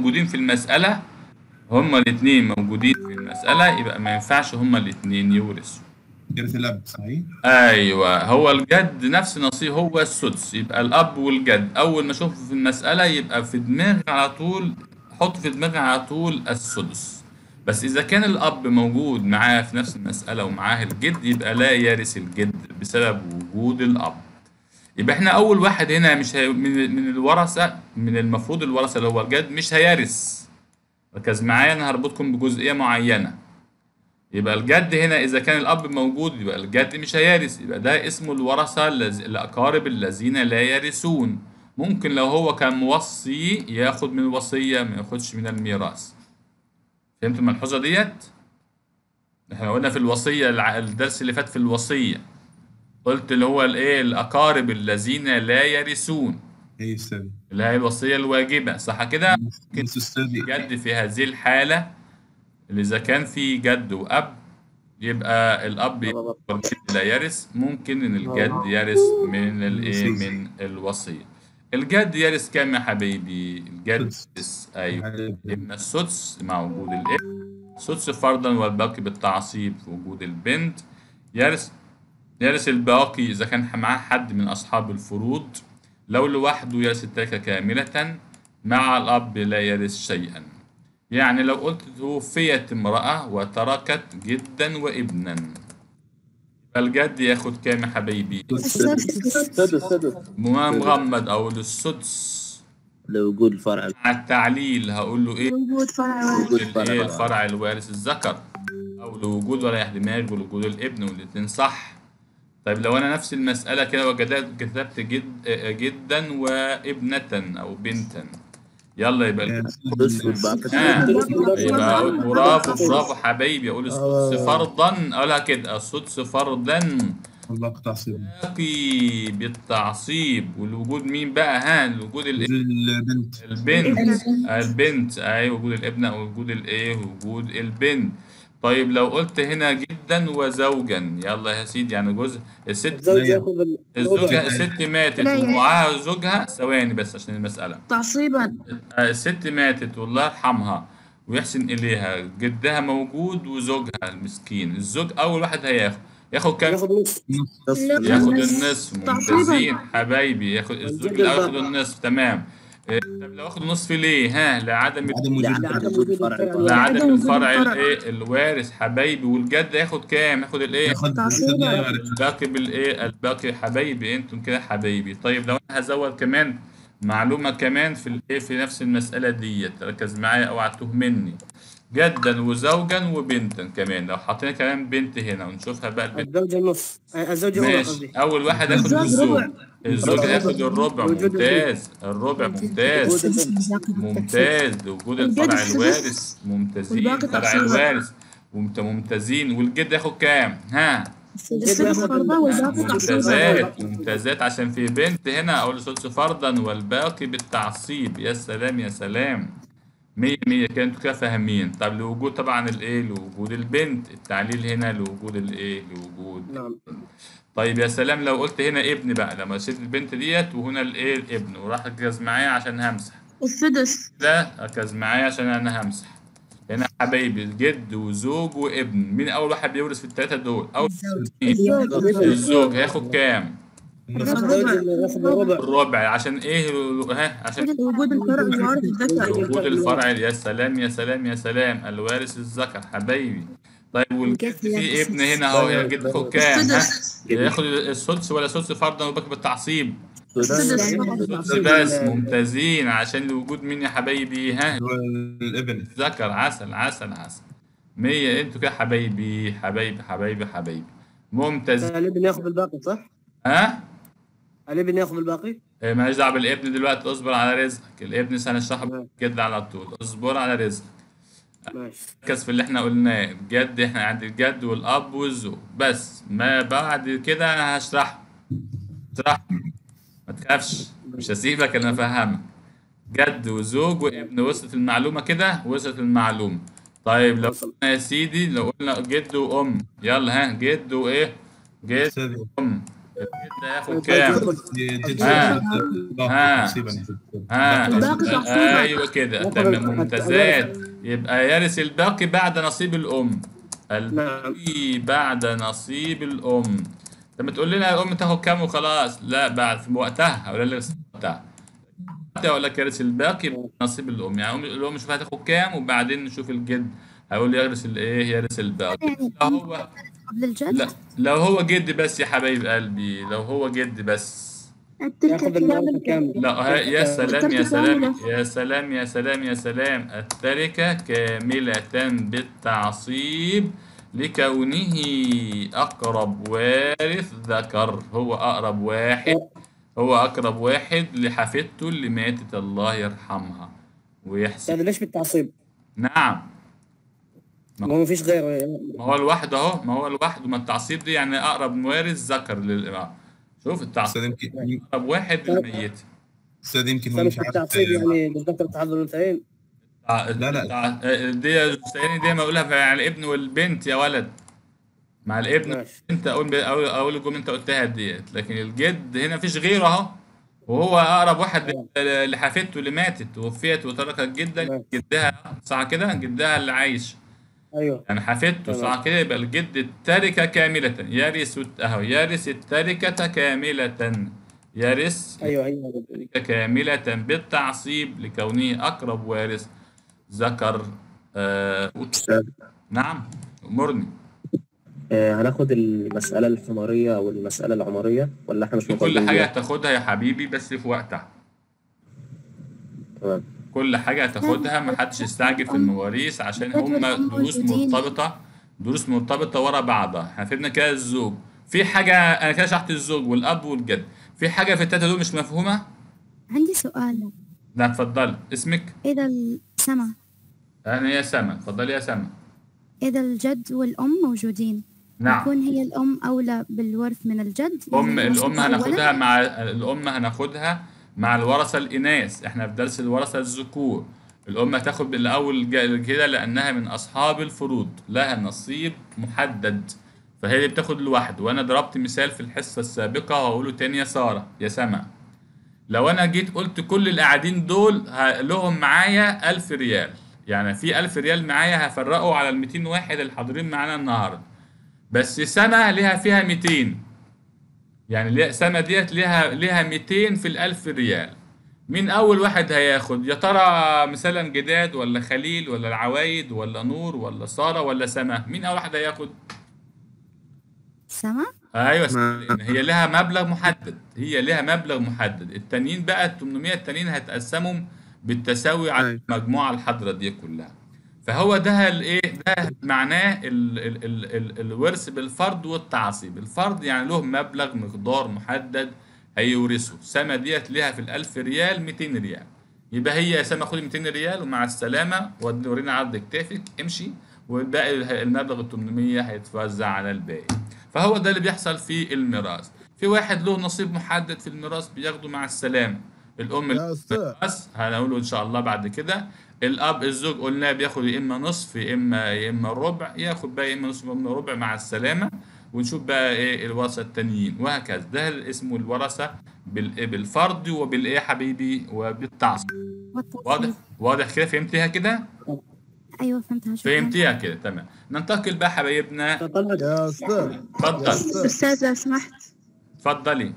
موجودين في المسألة هما الاتنين موجودين في المسألة يبقى ما ينفعش هما الاتنين يورثوا يرث الاب صحيح؟ ايوه هو الجد نفس نصيب هو السدس يبقى الاب والجد اول ما اشوفه في المساله يبقى في دماغي على طول حط في دماغي على طول السدس بس اذا كان الاب موجود معاه في نفس المساله ومعاه الجد يبقى لا يرث الجد بسبب وجود الاب يبقى احنا اول واحد هنا مش هي من من الورثه من المفروض الورثه اللي هو الجد مش هيرث ركز معايا انا هربطكم بجزئيه معينه يبقى الجد هنا اذا كان الاب موجود يبقى الجد مش هيرث يبقى ده اسمه الورثه الذ- الاقارب الذين لا يرثون ممكن لو هو كان موصي ياخد من الوصيه ما ياخدش من الميراث فهمتوا الملحوظه ديت احنا قلنا في الوصيه الع- الدرس اللي فات في الوصيه قلت اللي هو الايه الاقارب الذين لا يرثون اي استاذ اللي هي الوصيه الواجبه صح كده بس استاذي جد في هذه الحالة اللي إذا كان في جد وأب يبقى الأب يرث والجد لا يرث ممكن إن الجد يرث من الإيه من الوصية الجد يرث كام يا حبيبي؟ الجد يرث أيوه إما السدس مع وجود الابن سدس فرضا والباقي بالتعصيب في وجود البنت يرث يرث الباقي إذا كان معاه حد من أصحاب الفروض لو لوحده يرث التركة كاملة مع الأب لا يرث شيئا يعني لو قلت توفيت امرأة وتركت جدا وابنا يبقى الجد ياخد كام يا حبيبي؟ سدس سدس ما مغمض أو للسدس لوجود الفرع مع التعليل هقول له إيه؟ وجود فرع وجود الايه الفرع الفرع الوارث الذكر او لوجود ولا دماغ ولوجود الابن والاتنين صح طيب لو انا نفس المساله كده وجدت كتبت جد آه، جدا وابنه او بنتا يلا يبقى ال- سدس والباقي آه. سدس. يبقى أقول برافو برافو حبايبي اقول السدس فرضا اقولها كده السدس فرضا الله تعصيب باقي بالتعصيب والوجود مين بقى ها الوجود ال- البنت البنت البنت اي وجود الابن او وجود الايه وجود البنت طيب لو قلت هنا جدا وزوجا يلا يا سيدي يعني جزء الست الزوج ياخذ الزوجة الست ماتت لا يعني- ومعاها زوجها ثواني بس عشان المسألة تعصيبا آه، الست ماتت والله يرحمها ويحسن إليها جدها موجود وزوجها المسكين الزوج أول واحد هياخد ياخد كام ياخذ نص نص ياخد النصف تعصيباً. ممتازين حبايبي ياخد الزوج اللي هياخد النصف تمام إيه، طب لو اخد النصف ليه ها لعدم عدم وجود لعدم وجود الفرع لعدم لعدم وجود الفرع الفرع. الايه الوارث حبايبي والجد ياخد كام ياخد الايه ياخد تعصيباً. الباقي بالايه الباقي حبايبي انتم كده حبايبي طيب لو انا هزود كمان معلومه كمان في الايه في نفس المساله ديت ركز معايا اوعى تهمني جدا وزوجا وبنتا كمان لو حطينا كمان بنت هنا ونشوفها بقى البنت الزوج النص الزوج الاولى ماشي قصدي اول واحد ياخد الزوج الزوج ربع. الزوج ربع. ياخد الربع وجود ممتاز الربع ممتاز ممتاز وجود الفرع السدس. الوارث ممتازين والباقي فرع تقسيم. الوارث ممت- ممتازين والجد ياخد كام ها السدس فرضا والباقي تعصيبا ممتازات ممتازات عشان في بنت هنا اقول سدس فرضا والباقي بالتعصيب يا سلام يا سلام مية مية كده انتوا كده فاهمين طب لوجود طبعا الايه لوجود البنت التعليل هنا لوجود الايه لوجود نعم طيب يا سلام لو قلت هنا ابن بقى لما شلت البنت ديت وهنا الايه الابن وراح ركز معايا عشان همسح السدس ده ركز معايا عشان انا همسح هنا حبايبي جد وزوج وابن مين اول واحد بيورث في الثلاثه دول اول الزوج هياخد كام الزوج اللي ياخذ الربع الربع عشان ايه ها عشان وجود الفرع الوارث الذكر وجود الفرع يا سلام يا سلام يا سلام الوارث الذكر حبايبي طيب والجد في ابن هنا اهو يا جد خد كام ها ياخد السدس ولا سدس فرضا وباقي بالتعصيب السدس سدس بس ممتازين عشان لوجود مين يا حبايبي ها الابن ذكر عسل عسل عسل مية انتوا كده حبايبي حبايبي حبايبي حبايبي ممتاز الابن ياخذ الباقي صح؟ ها الابن ياخذ الباقي؟ إيه، ماليش دعوه بالابن دلوقتي اصبر على رزقك الابن سنشرحه كده على طول اصبر على رزقك ماشي ركز في اللي احنا قلناه الجد احنا عند الجد والاب والزوج بس ما بعد كده انا هشرحه هشرحه ما تخافش مش هسيبك انا افهمك جد وزوج وابن وصلت المعلومه كده وصلت المعلومه طيب لو وصل. قلنا يا سيدي لو قلنا جد وام يلا ها جد وايه جد استاذي ام الجد هياخد كام جد ها. باقي ها. تقريبا ها الباقي تعصيبا. ايوه كده ناخد تمام ال- ممتازات يبقى يرث الباقي بعد نصيب الام نعم الباقي بعد نصيب الام لما تقول لنا الام تاخد كام وخلاص لا بعد في وقتها ولا لسه وقتها وقتها اقول لك يرث الباقي بعد نصيب الام يعني أم- الام نشوف هتاخد كام وبعدين نشوف الجد هيقول يرث الايه يرث الباقي يعني لو هو قبل الجد لا لو هو جد بس يا حبايب قلبي لو هو جد بس ياخذ الورثة كاملة لا ها- يا سلام يا التركة سلام كاملة. يا سلام يا سلام يا سلام التركة كاملة بالتعصيب لكونه أقرب وارث ذكر هو أقرب واحد هو أقرب واحد لحفيدته اللي ماتت الله يرحمها ويحسن هذا ليش بالتعصيب؟ نعم ما هو ما فيش غيره ما هو لوحده أهو ما هو لوحده ما التعصيب دي يعني أقرب وارث ذكر لل شوف التعصيب استاذ يمكن أقرب واحد للميت استاذ يمكن هو كان مش عارف بالتعصيب يعني بالذكر تحضر الانثيين لا لا، لا. دي الثاني دي ما اقولها مع الابن والبنت يا ولد مع الابن ماشي انت اقول اقول اقول الجمله انت قلتها ديت لكن الجد هنا مفيش غيره اهو وهو اقرب واحد ل- لحفيدته اللي ماتت توفيت وتركت جدا نعم. جدها صح كده جدها اللي عايش ايوه يعني حفيدته تمام. صح كده يبقى الجد التركه كامله يرث اهو يرث التركه كامله يرث ايوه ايوه كاملة بالتعصيب لكونه أقرب وارث ذكر آه أستاذ نعم أمرني آه، هناخد المسألة الحمارية أو المسألة العمرية ولا إحنا مش كل مطالبين حاجة بيها؟ هتاخدها يا حبيبي بس في وقتها تمام كل حاجة هتاخدها ما حدش يستعجل في المواريث عشان هما دروس مرتبطة دروس مرتبطة ورا بعضها احنا فهمنا كده الزوج في حاجة أنا كده شرحت الزوج والأب والجد في حاجة في التلاتة دول مش مفهومة؟ عندي سؤال لا اتفضل اسمك إذا السما أنا يا سما اتفضلي يا سما إذا الجد والأم موجودين نعم تكون هي الأم أولى بالورث من الجد أم يعني الأم الولد؟ هناخدها مع الأم هناخدها مع الورثة الإناث إحنا في درس الورثة الذكور الأم هتاخد الأول جا- كده لأنها من أصحاب الفروض لها نصيب محدد فهي اللي بتاخد لوحده وأنا ضربت مثال في الحصة السابقة وهقوله تاني يا سارة يا سما لو أنا جيت قلت كل اللي قاعدين دول ه- لهم معايا ألف ريال يعني في ألف ريال معايا هفرقه على الميتين واحد اللي حاضرين معانا النهاردة بس سما ليها فيها 200 يعني ليها- سما ديت ليها ليها 200 في الألف ريال مين أول واحد هياخد يا ترى مثلا جداد ولا خليل ولا العوايد ولا نور ولا سارة ولا سما مين أول واحد هياخد سما ايوه لأن هي لها مبلغ محدد هي لها مبلغ محدد التانيين بقى ال 800 التانيين هتقسموا بالتساوي على أيوة. المجموعه الحاضره دي كلها فهو ده الايه ده معناه ال ال ال ال الورث بالفرض والتعصيب الفرض يعني له مبلغ مقدار محدد هيورثه سما ديت ليها في الألف ريال 200 ريال يبقى هي يا سما خدي 200 ريال ومع السلامه ورينا عرض كتافك امشي والباقي المبلغ ال 800 هيتوزع على الباقي فهو ده اللي بيحصل في الميراث في واحد له نصيب محدد في الميراث بياخده مع السلامه الام يا أستاذ. بس هنقوله ان شاء الله بعد كده الاب الزوج قلنا بياخد يا اما نصف يا اما يا اما ربع ياخد بقى يا اما نصف يا اما ربع مع السلامه ونشوف بقى ايه الورثه التانيين وهكذا ده اسمه الورثه بال- بالفرض وبالايه يا حبيبي وبالتعصيب والتصريف. واضح واضح كده فهمتيها كده أيوة فهمتها شكرا فهمتيها كده تمام ننتقل بقى حبايبنا تطلع يا أستاذ اتفضل أستاذ لو سمحت اتفضلي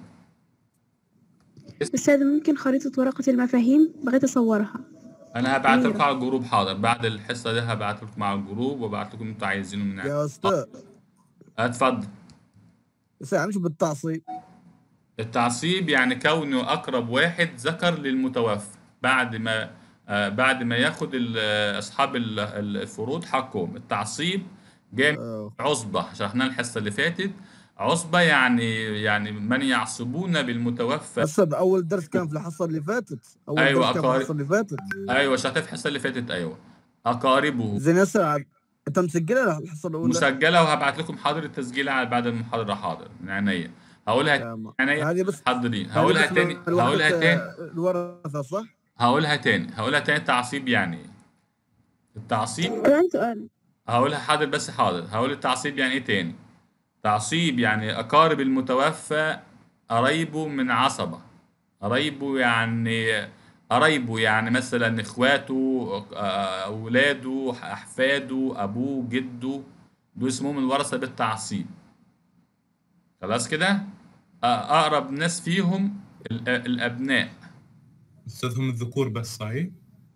أستاذ ممكن خريطة ورقة المفاهيم بغيت أصورها انا هبعت لكم على الجروب حاضر بعد الحصه دي هبعت لكم على الجروب وابعت لكم انتوا عايزينه من عندي يا أستاذ اتفضل بس يعني شو بالتعصيب التعصيب يعني كونه اقرب واحد ذكر للمتوفى بعد ما آه بعد ما ياخد ال- آه، اصحاب ال- الفروض حقهم التعصيب جاي من آه. عصبه شرحناها الحصه اللي فاتت عصبه يعني يعني من يعصبون بالمتوفى هسه بأول درس كان في الحصة اللي فاتت أول أيوة، درس كان في أقارب. الحصة اللي فاتت ايوه شرحتها في الحصه اللي فاتت ايوه اقاربه زين هسه عاد- أنت مسجلها الحصة الأولى مسجله وهبعت لكم حاضر التسجيل على بعد المحاضره حاضر من عينيا هقولها تمام. عينيا هذه بس حاضرين هذه هقولها بس تاني الوحدة، هقولها تاني آه، الورثة صح؟ هقولها تاني هقولها تاني التعصيب يعني ايه التعصيب أنا عندي سؤال هقولها حاضر بس حاضر هقول التعصيب يعني ايه تاني تعصيب يعني اقارب المتوفى قرايبه من عصبة قرايبه يعني قرايبه يعني مثلا اخواته آه، اولاده احفاده ابوه جده دول اسمهم الورثة بالتعصيب خلاص كده آه، اقرب ناس فيهم ال- الابناء استاذ هم الذكور بس صحيح؟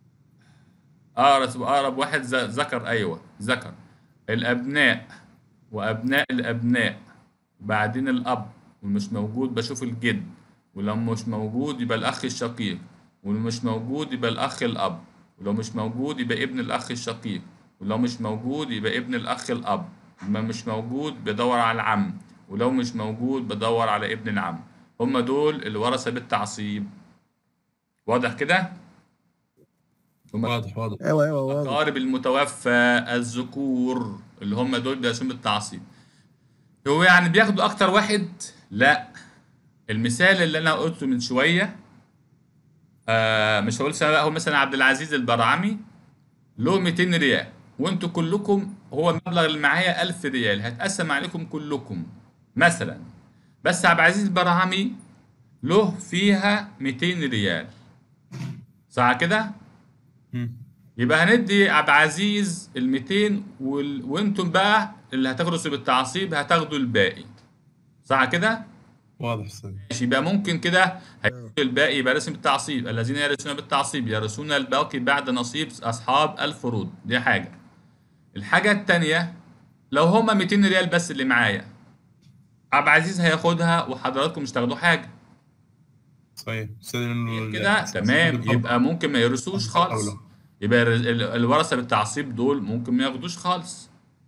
اقرب اقرب واحد ذ- ذكر ايوه ذكر الابناء وابناء الابناء بعدين الاب والمش موجود بشوف الجد ولو مش موجود يبقى الاخ الشقيق ولو مش موجود يبقى الاخ الاب ولو مش موجود يبقى ابن الاخ الشقيق ولو مش موجود يبقى ابن الاخ الاب لما مش موجود بدور على العم ولو مش موجود بدور على ابن العم هم دول الورثة بالتعصيب واضح كده هم واضح واضح ايوه ايوه واضح أقارب المتوفى الذكور اللي هم دول بيقسموا بالتعصيب هو يعني بياخدوا أكتر واحد؟ لا المثال اللي أنا قلته من شوية آه مش هقول سنة هو مثلا عبد العزيز البرعمي له 200 ريال وانتوا كلكم هو المبلغ اللي معايا 1000 ريال هتقسم عليكم كلكم مثلا بس عبد العزيز البرعمي له فيها 200 ريال صح كده؟ مم. يبقى هندي عبد العزيز ال 200 وال... وانتم بقى اللي هتاخدوا بالتعصيب هتاخدوا الباقي صح كده؟ واضح استاذ ماشي يبقى ممكن كده هيكون الباقي يبقى رسم بالتعصيب الذين يرثون بالتعصيب يرثون الباقي بعد نصيب اصحاب الفروض دي حاجه الحاجه التانيه لو هما 200 ريال بس اللي معايا عبد العزيز هياخدها وحضراتكم مش تاخدوا حاجه صحيح استاذ انه كده تمام يبقى ممكن ما يرثوش خالص أولى. يبقى ال- ال- الورثه بالتعصيب دول ممكن ما ياخدوش خالص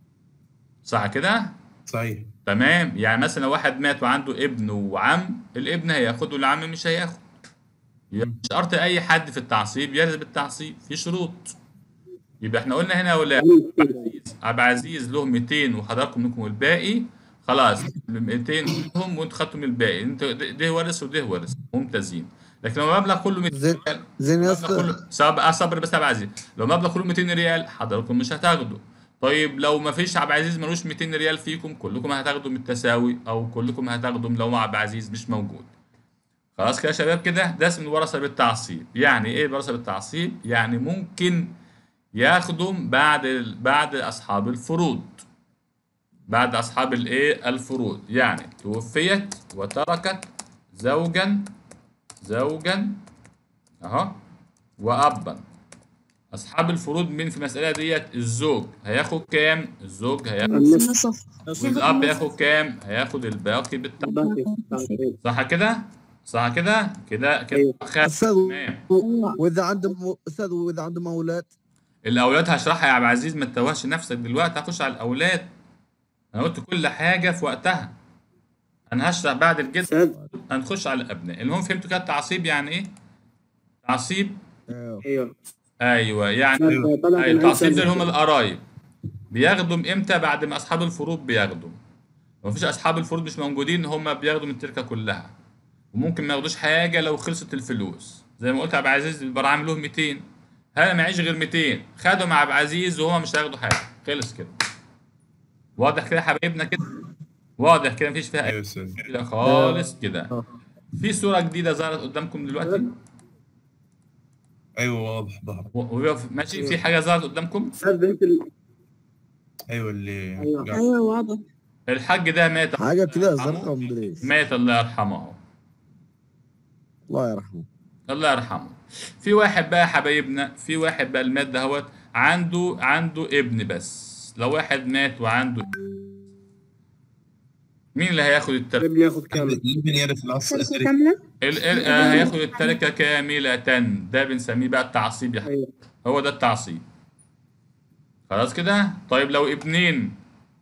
صح كده صحيح تمام يعني مثلا لو واحد مات وعنده ابن وعم الابن هياخد والعم مش هياخد يبقى مش شرط اي حد في التعصيب يرث بالتعصيب في شروط يبقى احنا قلنا هنا يا ولاد عبد العزيز عبد العزيز له 200 وحضراتكم لكم الباقي خلاص 200 لهم وانتوا خدتم الباقي انت ده ده ورث وده ورث ممتازين لكن لو المبلغ كله 200 زين ريال زين يا المبلغ اسطى كله سواء صبر بس يا عبد العزيز لو مبلغ كله 200 ريال حضراتكم مش هتاخدوا طيب لو ما فيش عبد العزيز ملوش 200 ريال فيكم كلكم هتاخدوا بالتساوي او كلكم هتاخدوا لو عبد العزيز مش موجود خلاص كده يا شباب كده ده اسم الورثه بالتعصيب يعني ايه الورثه بالتعصيب يعني ممكن ياخدوا بعد ال- بعد اصحاب الفروض بعد اصحاب الايه الفروض يعني توفيت وتركت زوجا زوجا اهو وابا اصحاب الفروض مين في المساله ديت الزوج هياخد كام الزوج هياخد النصف والاب هياخد كام هياخد الباقي بالتعصيب صح كده صح كده كده كده أيوة. خد استاذ تمام واذا عنده م- استاذ واذا عنده اولاد الاولاد هشرحها يا عبد العزيز ما تتوهش نفسك دلوقتي هخش على الاولاد انا قلت كل حاجه في وقتها انا هشرح بعد الجد استاذ هنخش على الابناء المهم فهمتوا كده التعصيب يعني ايه تعصيب ايوه ايوه ايوه يعني طبعا أيوة. التعصيب دول هم القرايب بياخدوا امتى بعد ما اصحاب الفروض بياخدوا لو مفيش اصحاب الفروض مش موجودين هم بياخدوا من التركه كلها وممكن ما ياخدوش حاجه لو خلصت الفلوس زي ما قلت عبد العزيز البرعام له 200 انا معيش غير 200 خدوا مع عبد العزيز وهو مش هياخدوا حاجه خلص كده واضح كده يا حبايبنا كده واضح كده مفيش فيها ايوه اي استاذ مشكله خالص كده في صوره جديده ظهرت قدامكم دلوقتي ايوه واضح ظهر و- و- ماشي في حاجه ظهرت قدامكم استاذ بنت ال... ايوه اللي أيوة. قاعد. ايوه واضح الحاج ده مات حاجه كذا الله يرحمه. زرقاء مدري ايش مات الله يرحمه الله يرحمه الله يرحمه في واحد بقى حبايبنا في واحد بقى المات دهوت عنده عنده ابن بس لو واحد مات وعنده مين اللي هياخد التركة؟ ابني ياخذ كامل الابن يعرف العصر تركة الأثري. كاملة ال- ال- آه، هياخد التركة كاملة ده بنسميه بقى التعصيب يا حبيبي ايوه هو ده التعصيب خلاص كده؟ طيب لو ابنين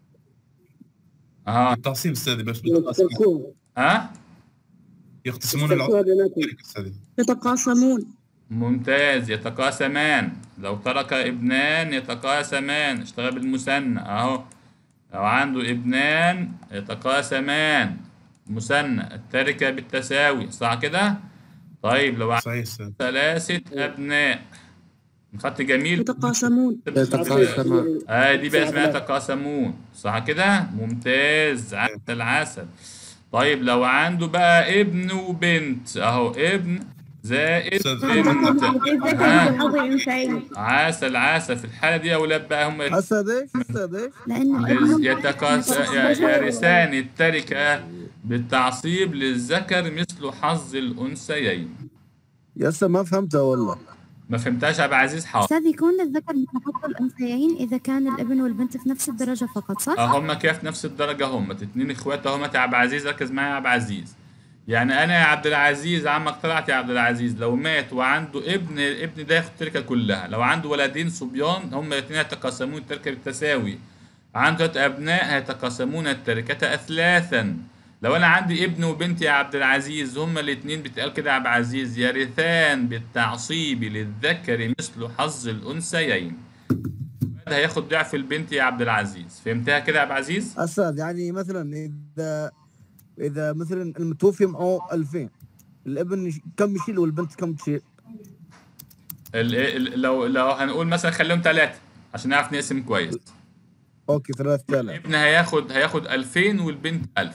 اها التعصيب استاذ بس يقتسمون ها يقتسمون العصر يقتسمون بيناتهم استاذ يتقاسمون ممتاز يتقاسمان لو ترك ابنان يتقاسمان اشتغل بالمثنى اهو لو عنده ابنان يتقاسمان مثنى التركة بالتساوي صح كده طيب لو عنده صحيح استاذ ثلاثة أبناء خط جميل يتقاسمون يتقاسمان. اه دي بقى اسمها يتقاسمون صح كده ممتاز عسل عسل طيب لو عنده بقى ابن وبنت اهو ابن زائد أستاذ بنت الذكر ها بحظ الأنثيين عسل عسل في الحالة دي يا أولاد بقى هم استاذ ايش استاذ ايش لأن الابن يتكاس يرثان التركة بالتعصيب للذكر مثل حظ الأنثيين يا استاذ ما فهمتها والله ما فهمتهاش يا أبو عزيز حاضر أستاذ يكون للذكر مثل حظ الأنثيين إذا كان الابن والبنت في نفس الدرجة فقط صح؟ اه هم كيف نفس الدرجة هم اتنين اخوات هم يا عبد العزيز ركز معايا يا عبد العزيز يعني انا يا عبد العزيز عمك طلعت يا عبد العزيز لو مات وعنده ابن الابن ده ياخد التركة كلها لو عنده ولدين صبيان هم الاثنين يتقاسمون التركة بالتساوي عنده ثلاث ابناء يتقاسمون التركة اثلاثا لو انا عندي ابن وبنت يا عبد العزيز هما الاثنين بتقال كده يا عبد العزيز يرثان بالتعصيب للذكر مثل حظ الانثيين الولد هياخد ضعف البنت يا عبد العزيز فهمتها كده يا عبد العزيز استاذ يعني مثلا اذا اذا مثلا المتوفي معه 2000 الابن يش- كم يشيل والبنت كم تشيل؟ ال- ال- لو لو هنقول مثلا خليهم ثلاثة عشان نعرف نقسم كويس اوكي 3000 الابن هياخد هياخد 2000 والبنت 1000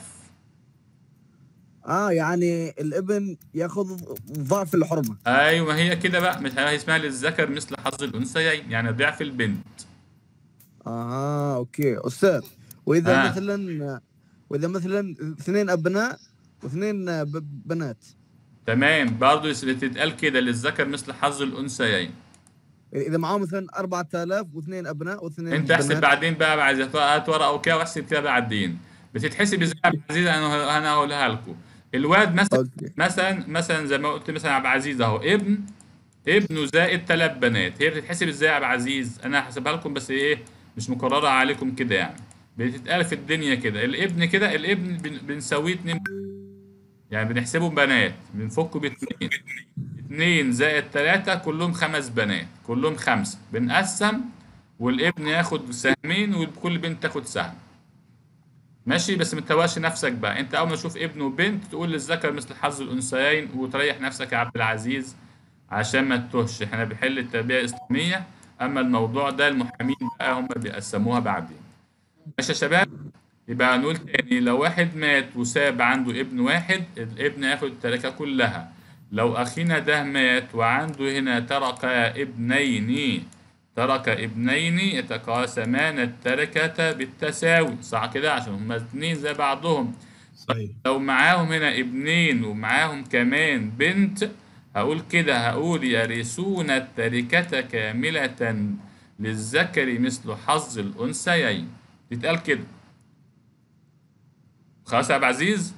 اه يعني الابن ياخذ ضعف الحرمه ايوه ما هي كده بقى مش هي اسمها للذكر مثل حظ الانثيين يعني ضعف البنت اه اوكي استاذ واذا آه. مثلا واذا مثلا اثنين ابناء واثنين ب- بنات تمام برضه تتقال كده للذكر مثل حظ الانثيين اذا معاه مثلا 4000 واثنين ابناء واثنين انت احسب بنات بعدين بقى بعد هات ورقه وكده واحسب كده بعدين بتتحسب ازاي يا عبد العزيز انا انا هقولها لكم الواد مثلا اوكي مثلا مثلا زي ما قلت مثلا عبد العزيز اهو ابن ابنه زائد ثلاث بنات هي بتتحسب ازاي يا عبد العزيز انا هحسبها لكم بس ايه مش مكرره عليكم كده يعني بتتقال في الدنيا كده الابن كده الابن بن- بنساويه اتنين يعني بنحسبه بنات بنفكه باتنين اتنين زائد تلاتة كلهم خمس بنات كلهم خمسة بنقسم والابن ياخد سهمين وكل بنت تاخد سهم ماشي بس ما تتوهش نفسك بقى انت اول ما تشوف ابن وبنت تقول للذكر مثل حظ الانثيين وتريح نفسك يا عبد العزيز عشان ما تتوهش احنا بنحل التربيه الاسلاميه اما الموضوع ده المحامين بقى هم بيقسموها بعدين ماشي يا شباب يبقى نقول تاني لو واحد مات وساب عنده ابن واحد الابن ياخد التركه كلها لو اخينا ده مات وعنده هنا ترك ابنين ترك ابنين يتقاسمان التركة بالتساوي صح كده عشان هما اتنين زي بعضهم صحيح لو معاهم هنا ابنين ومعاهم كمان بنت هقول كده هقول يرثون التركة كاملة للذكر مثل حظ الأنثيين يتقال كده خلاص يا عبد العزيز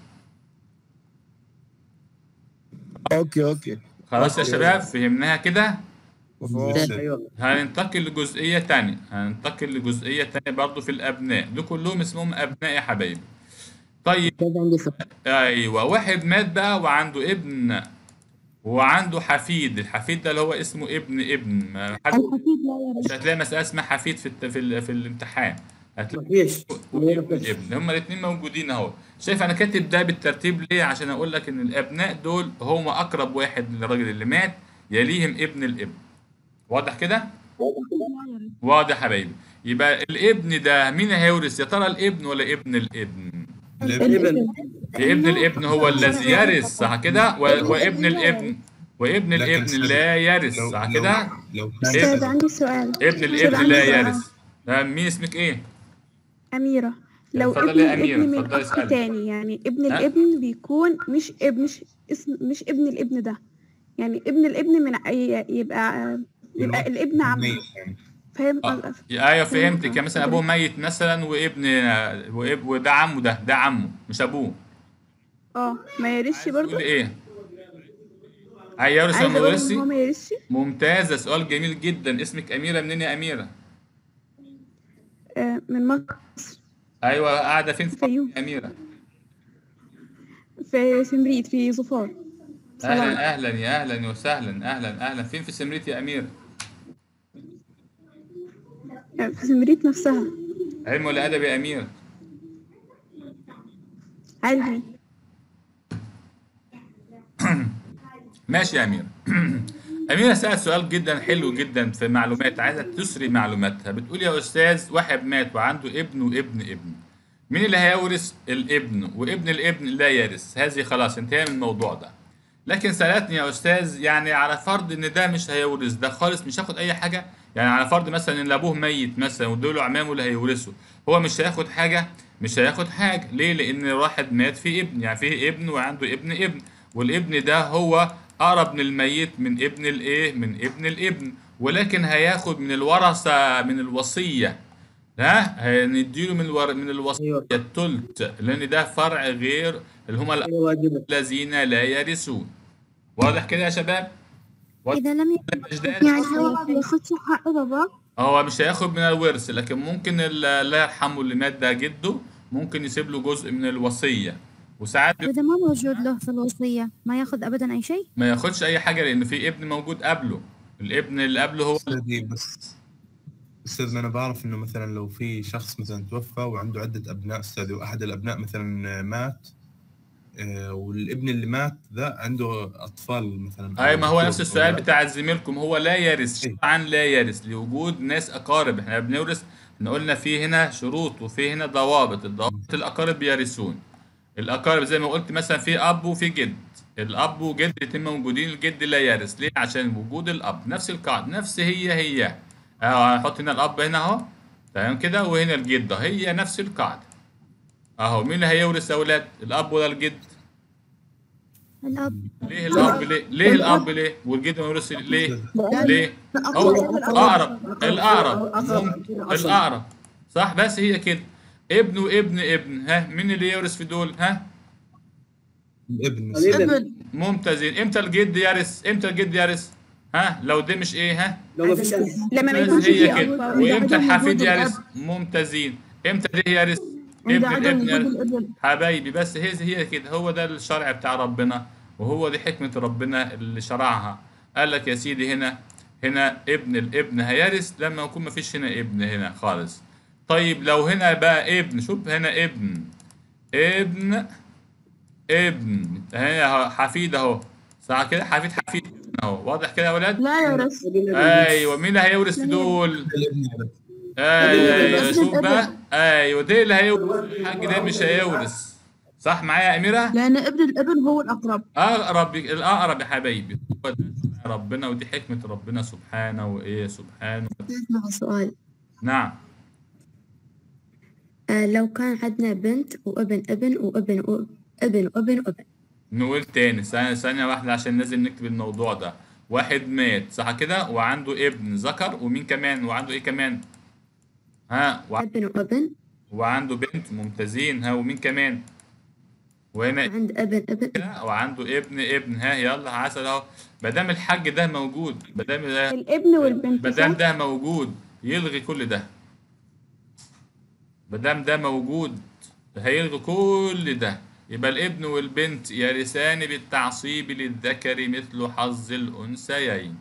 اوكي اوكي خلاص يا شباب فهمناها كده مفهوم. ايوه هننتقل لجزئية تانية هننتقل لجزئية تانية برضو في الأبناء دول كلهم اسمهم أبناء يا حبايبي طيب كده عندي سؤال ايوه واحد مات بقى وعنده ابن وعنده حفيد الحفيد ده اللي هو اسمه ابن ابن ما حد الحفيد لا مش يرث هتلاقي مسألة اسمها حفيد في الت... في, ال... في الامتحان هتلاقي مفيش ابن ابن هما الاثنين موجودين اهو شايف انا كاتب ده بالترتيب ليه عشان اقول لك ان الابناء دول هم اقرب واحد للراجل اللي مات يليهم ابن الابن واضح كده لا يرث واضح يا حبايبي يبقى الابن ده مين هيورث يا ترى الابن ولا ابن الابن الابن ابن الابن هو الذي يرث صح كده و- وابن الابن وابن لكن الابن سيد- لا يرث لو صح لو كده لو أستاذ عندي سؤال ابن أستاذ الابن عندي لا سؤال. يرث ده مين اسمك ايه أميرة لو اتفضلي ابن يا أميرة، الابن من اتفضلي أخ اسألي. تاني يعني ابن ها؟ الابن بيكون مش ابن مش اسم مش ابن الابن ده يعني ابن الابن من ي- يبقى يبقى الابن عم يعني فاهم آه. قصدي؟ ايوه فهمتك يعني مثلا ابوه ميت مثلا وابن واب- وده عمه ده ده عمه مش ابوه اه ما يرثش عايز برضه تقول ايه هيورث عايز ولا ما اقول يورثش ان هو ما يرثش ممتازه سؤال جميل جدا اسمك اميره منين يا اميره آه من مصر ايوه قاعده فين في فيوم. يا اميره في سمريت في ظفار سلام اهلا اهلا يا اهلا وسهلا اهلا اهلا فين في سمريت يا اميره يعني في سمريت نفسها علم ولا ادب يا اميره علمي ماشي يا أميرة أميرة سألت سؤال جدا حلو جدا في معلومات عايزة تسري معلوماتها بتقول يا أستاذ واحد مات وعنده ابن وابن ابن مين اللي هيورث الابن وابن الابن لا يرث هذه خلاص انتهى من الموضوع ده لكن سألتني يا أستاذ يعني على فرض إن ده مش هيورث ده خالص مش هياخد أي حاجة يعني على فرض مثلا إن أبوه ميت مثلا ودول عمامه اللي هيورثوا هو مش هياخد حاجة مش هياخد حاجة ليه؟ لأن واحد مات في ابن يعني فيه ابن وعنده ابن ابن والابن ده هو أقرب من الميت من ابن الإيه؟ من ابن الابن ولكن هياخد من الورثة من الوصية ها هنديله من الور... من الوصية ايوه التلت لأن ده فرع غير اللي هم ايوه واجبة الذين لا يرثون واضح كده يا شباب؟ إذا لم يكن أجداد يعني هو ما بياخدش حق بابا هو مش هياخد من الورث لكن ممكن ال- الله يرحمه اللي مات ده جده ممكن يسيب له جزء من الوصية وساعات بيبقى إذا ما موجود له في الوصية ما ياخذ أبدا أي شيء ما ياخدش أي حاجة لأن في ابن موجود قبله الابن اللي قبله هو استاذي بس استاذ انا بعرف انه مثلا لو في شخص مثلا توفى وعنده عده ابناء استاذي واحد الابناء مثلا مات آه، والابن اللي مات ذا عنده اطفال مثلا أي ما هو أو نفس السؤال أولاد. بتاع زميلكم هو لا يرث إيه. شرعا لا يرث لوجود ناس أقارب احنا بنورث احنا قلنا في هنا شروط وفي هنا ضوابط الضوابط الأقارب يرثون الأقارب زي ما قلت مثلا في أب وفي جد الأب وجد الاتنين موجودين الجد لا يرث ليه عشان وجود الأب نفس القاعدة نفس هي هي أهو هنحط هنا الأب هنا أهو تمام كده وهنا الجد هي نفس القاعدة أهو مين اللي هيورث يا أولاد الأب ولا الجد الأب ليه الأب ليه ليه الأب ليه والجد ما يورث ليه ليه هو أقرب الأقرب ممكن الأقرب صح بس هي كده ابن وابن ابن ها مين اللي يورث في دول ها الابن الابن ممتازين امتى الجد يرث امتى الجد يرث ها لو ده مش ايه ها لو ما فيش لما ما بس يكونش هي في كده أب وامتى عدم الحفيد وجود يرث الأب. ممتازين امتى ده يرث عند ابن عدم الابن وجود يرث الابن حبايبي بس هي هي كده هو ده الشرع بتاع ربنا وهو دي حكمة ربنا اللي شرعها قال لك يا سيدي هنا هنا ابن الابن هيرث لما يكون مفيش هنا ابن هنا خالص طيب لو هنا بقى ابن شوف هنا ابن ابن ابن هنا اهو حفيد اهو صح كده حفيد حفيد اهو واضح كده يا ولاد لا يورث ايوه مين اللي هيورث في دول الابن يرث. ايوه ايوه بس شوف الابن. بقى ايوه ده اللي هيورث الحاج ده مش هيورث صح معايا يا اميره لأن ابن الابن هو الأقرب اقرب الاقرب يا حبايبي هو ده شرع ربنا ودي حكمه ربنا سبحانه وايه سبحانه مع سؤال نعم آه لو كان عندنا بنت وابن ابن وابن وابن وابن وابن نقول تاني ثانية ثانية واحدة عشان لازم نكتب الموضوع ده واحد مات صح كده وعنده ابن ذكر ومين كمان وعنده ايه كمان ها وع- ابن وابن وعنده بنت ممتازين ها ومين كمان وهنا عند ابن ابن كده وعنده ابن ابن ها يلا عسل اهو ما دام الحاج ده موجود ما دام ده الابن والبنت ما دام صح؟ ده موجود يلغي كل ده ما دام ده موجود هيلغي كل ده يبقى الابن والبنت يرثان بالتعصيب للذكر مثل حظ الأنثيين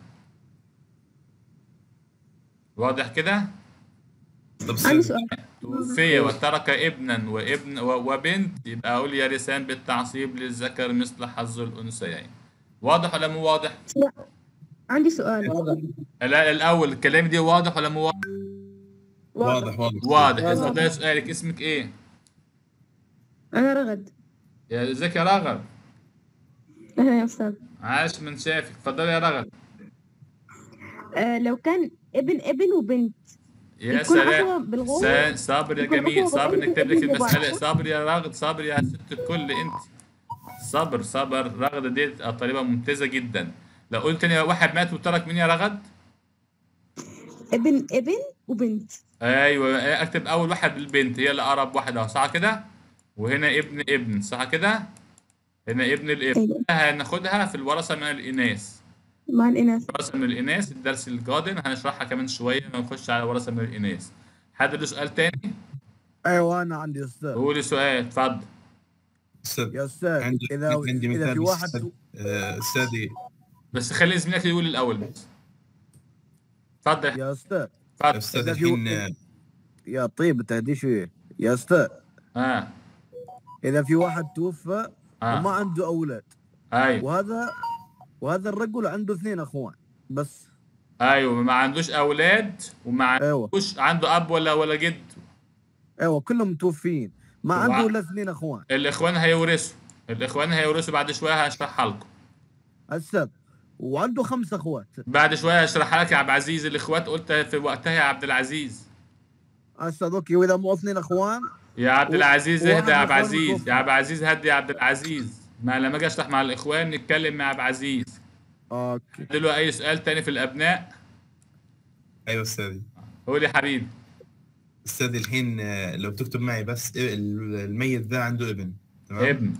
واضح كده؟ طب عندي استاذ سؤال توفي وترك ابنا وابن و- وبنت يبقى أقول يرثان بالتعصيب للذكر مثل حظ الأنثيين واضح ولا مو واضح؟ عندي سؤال لا الأول الكلام دي واضح ولا مو واضح؟ واضح واضح واضح اتفضلي سؤالك اسمك ايه؟ أنا رغد يا ازيك يا رغد أهلا يا أستاذ عاش من شافك اتفضلي يا رغد آه لو كان ابن ابن وبنت يا يكون سلام أخوه بالغول سا- صابر يا يكون جميل أخوه صابر بالغول نكتب لك ابن المسألة مبارك. صابر يا رغد صابر يا ست الكل انت صبر صبر رغد دي طالبة ممتازة جدا لو قلت لي واحد مات وترك مين يا رغد؟ ابن ابن وبنت ايوه اكتب اول واحد البنت هي اللي اقرب واحده صح كده؟ وهنا ابن ابن صح كده؟ هنا ابن الابن أيوة. هناخدها في الورثة من الإناث مع الإناث ورثة من الإناث الدرس القادم هنشرحها كمان شوية ما نخش على ورثة من الإناث حد له سؤال تاني؟ ايوه انا عندي استاذ قولي سؤال اتفضل استاذ يا استاذ عندي اذا عندي اذا مثال في بس واحد أستاذ- آه، استاذي بس خلي زميلك يقول الأول بس اتفضل يا استاذ اتفضل استاذ إذا في- الحين آه، يا طيب تهدي شويه يا استاذ اه اذا في واحد توفى وما اه عنده اولاد ايوه وهذا وهذا الرجل عنده اثنين اخوان بس ايوه ما عندوش أولاد وما ايوه عندوش عنده أب ولا ولا جد ايوه كلهم متوفيين ما وع- عنده الا اثنين اخوان الاخوان هيورثوا الاخوان هيورثوا بعد شويه هشرحها لكم استاذ وعنده خمس اخوات بعد شويه هشرحها لك يا عبد العزيز الاخوات قلت في وقتها يا عبد العزيز استاذ اوكي واذا مو اثنين اخوان يا عبد و- العزيز وواحد اهدى يا عبد إخوان العزيز متوفى. يا عبد العزيز هدي يا عبد العزيز ما لما اجي اشرح مع الاخوان نتكلم مع عبد العزيز اوكي له اي سؤال تاني في الابناء ايوه استاذي قول يا حبيبي استاذي الحين آه، لو تكتب معي بس ال- الميت ذا عنده ابن تمام ابن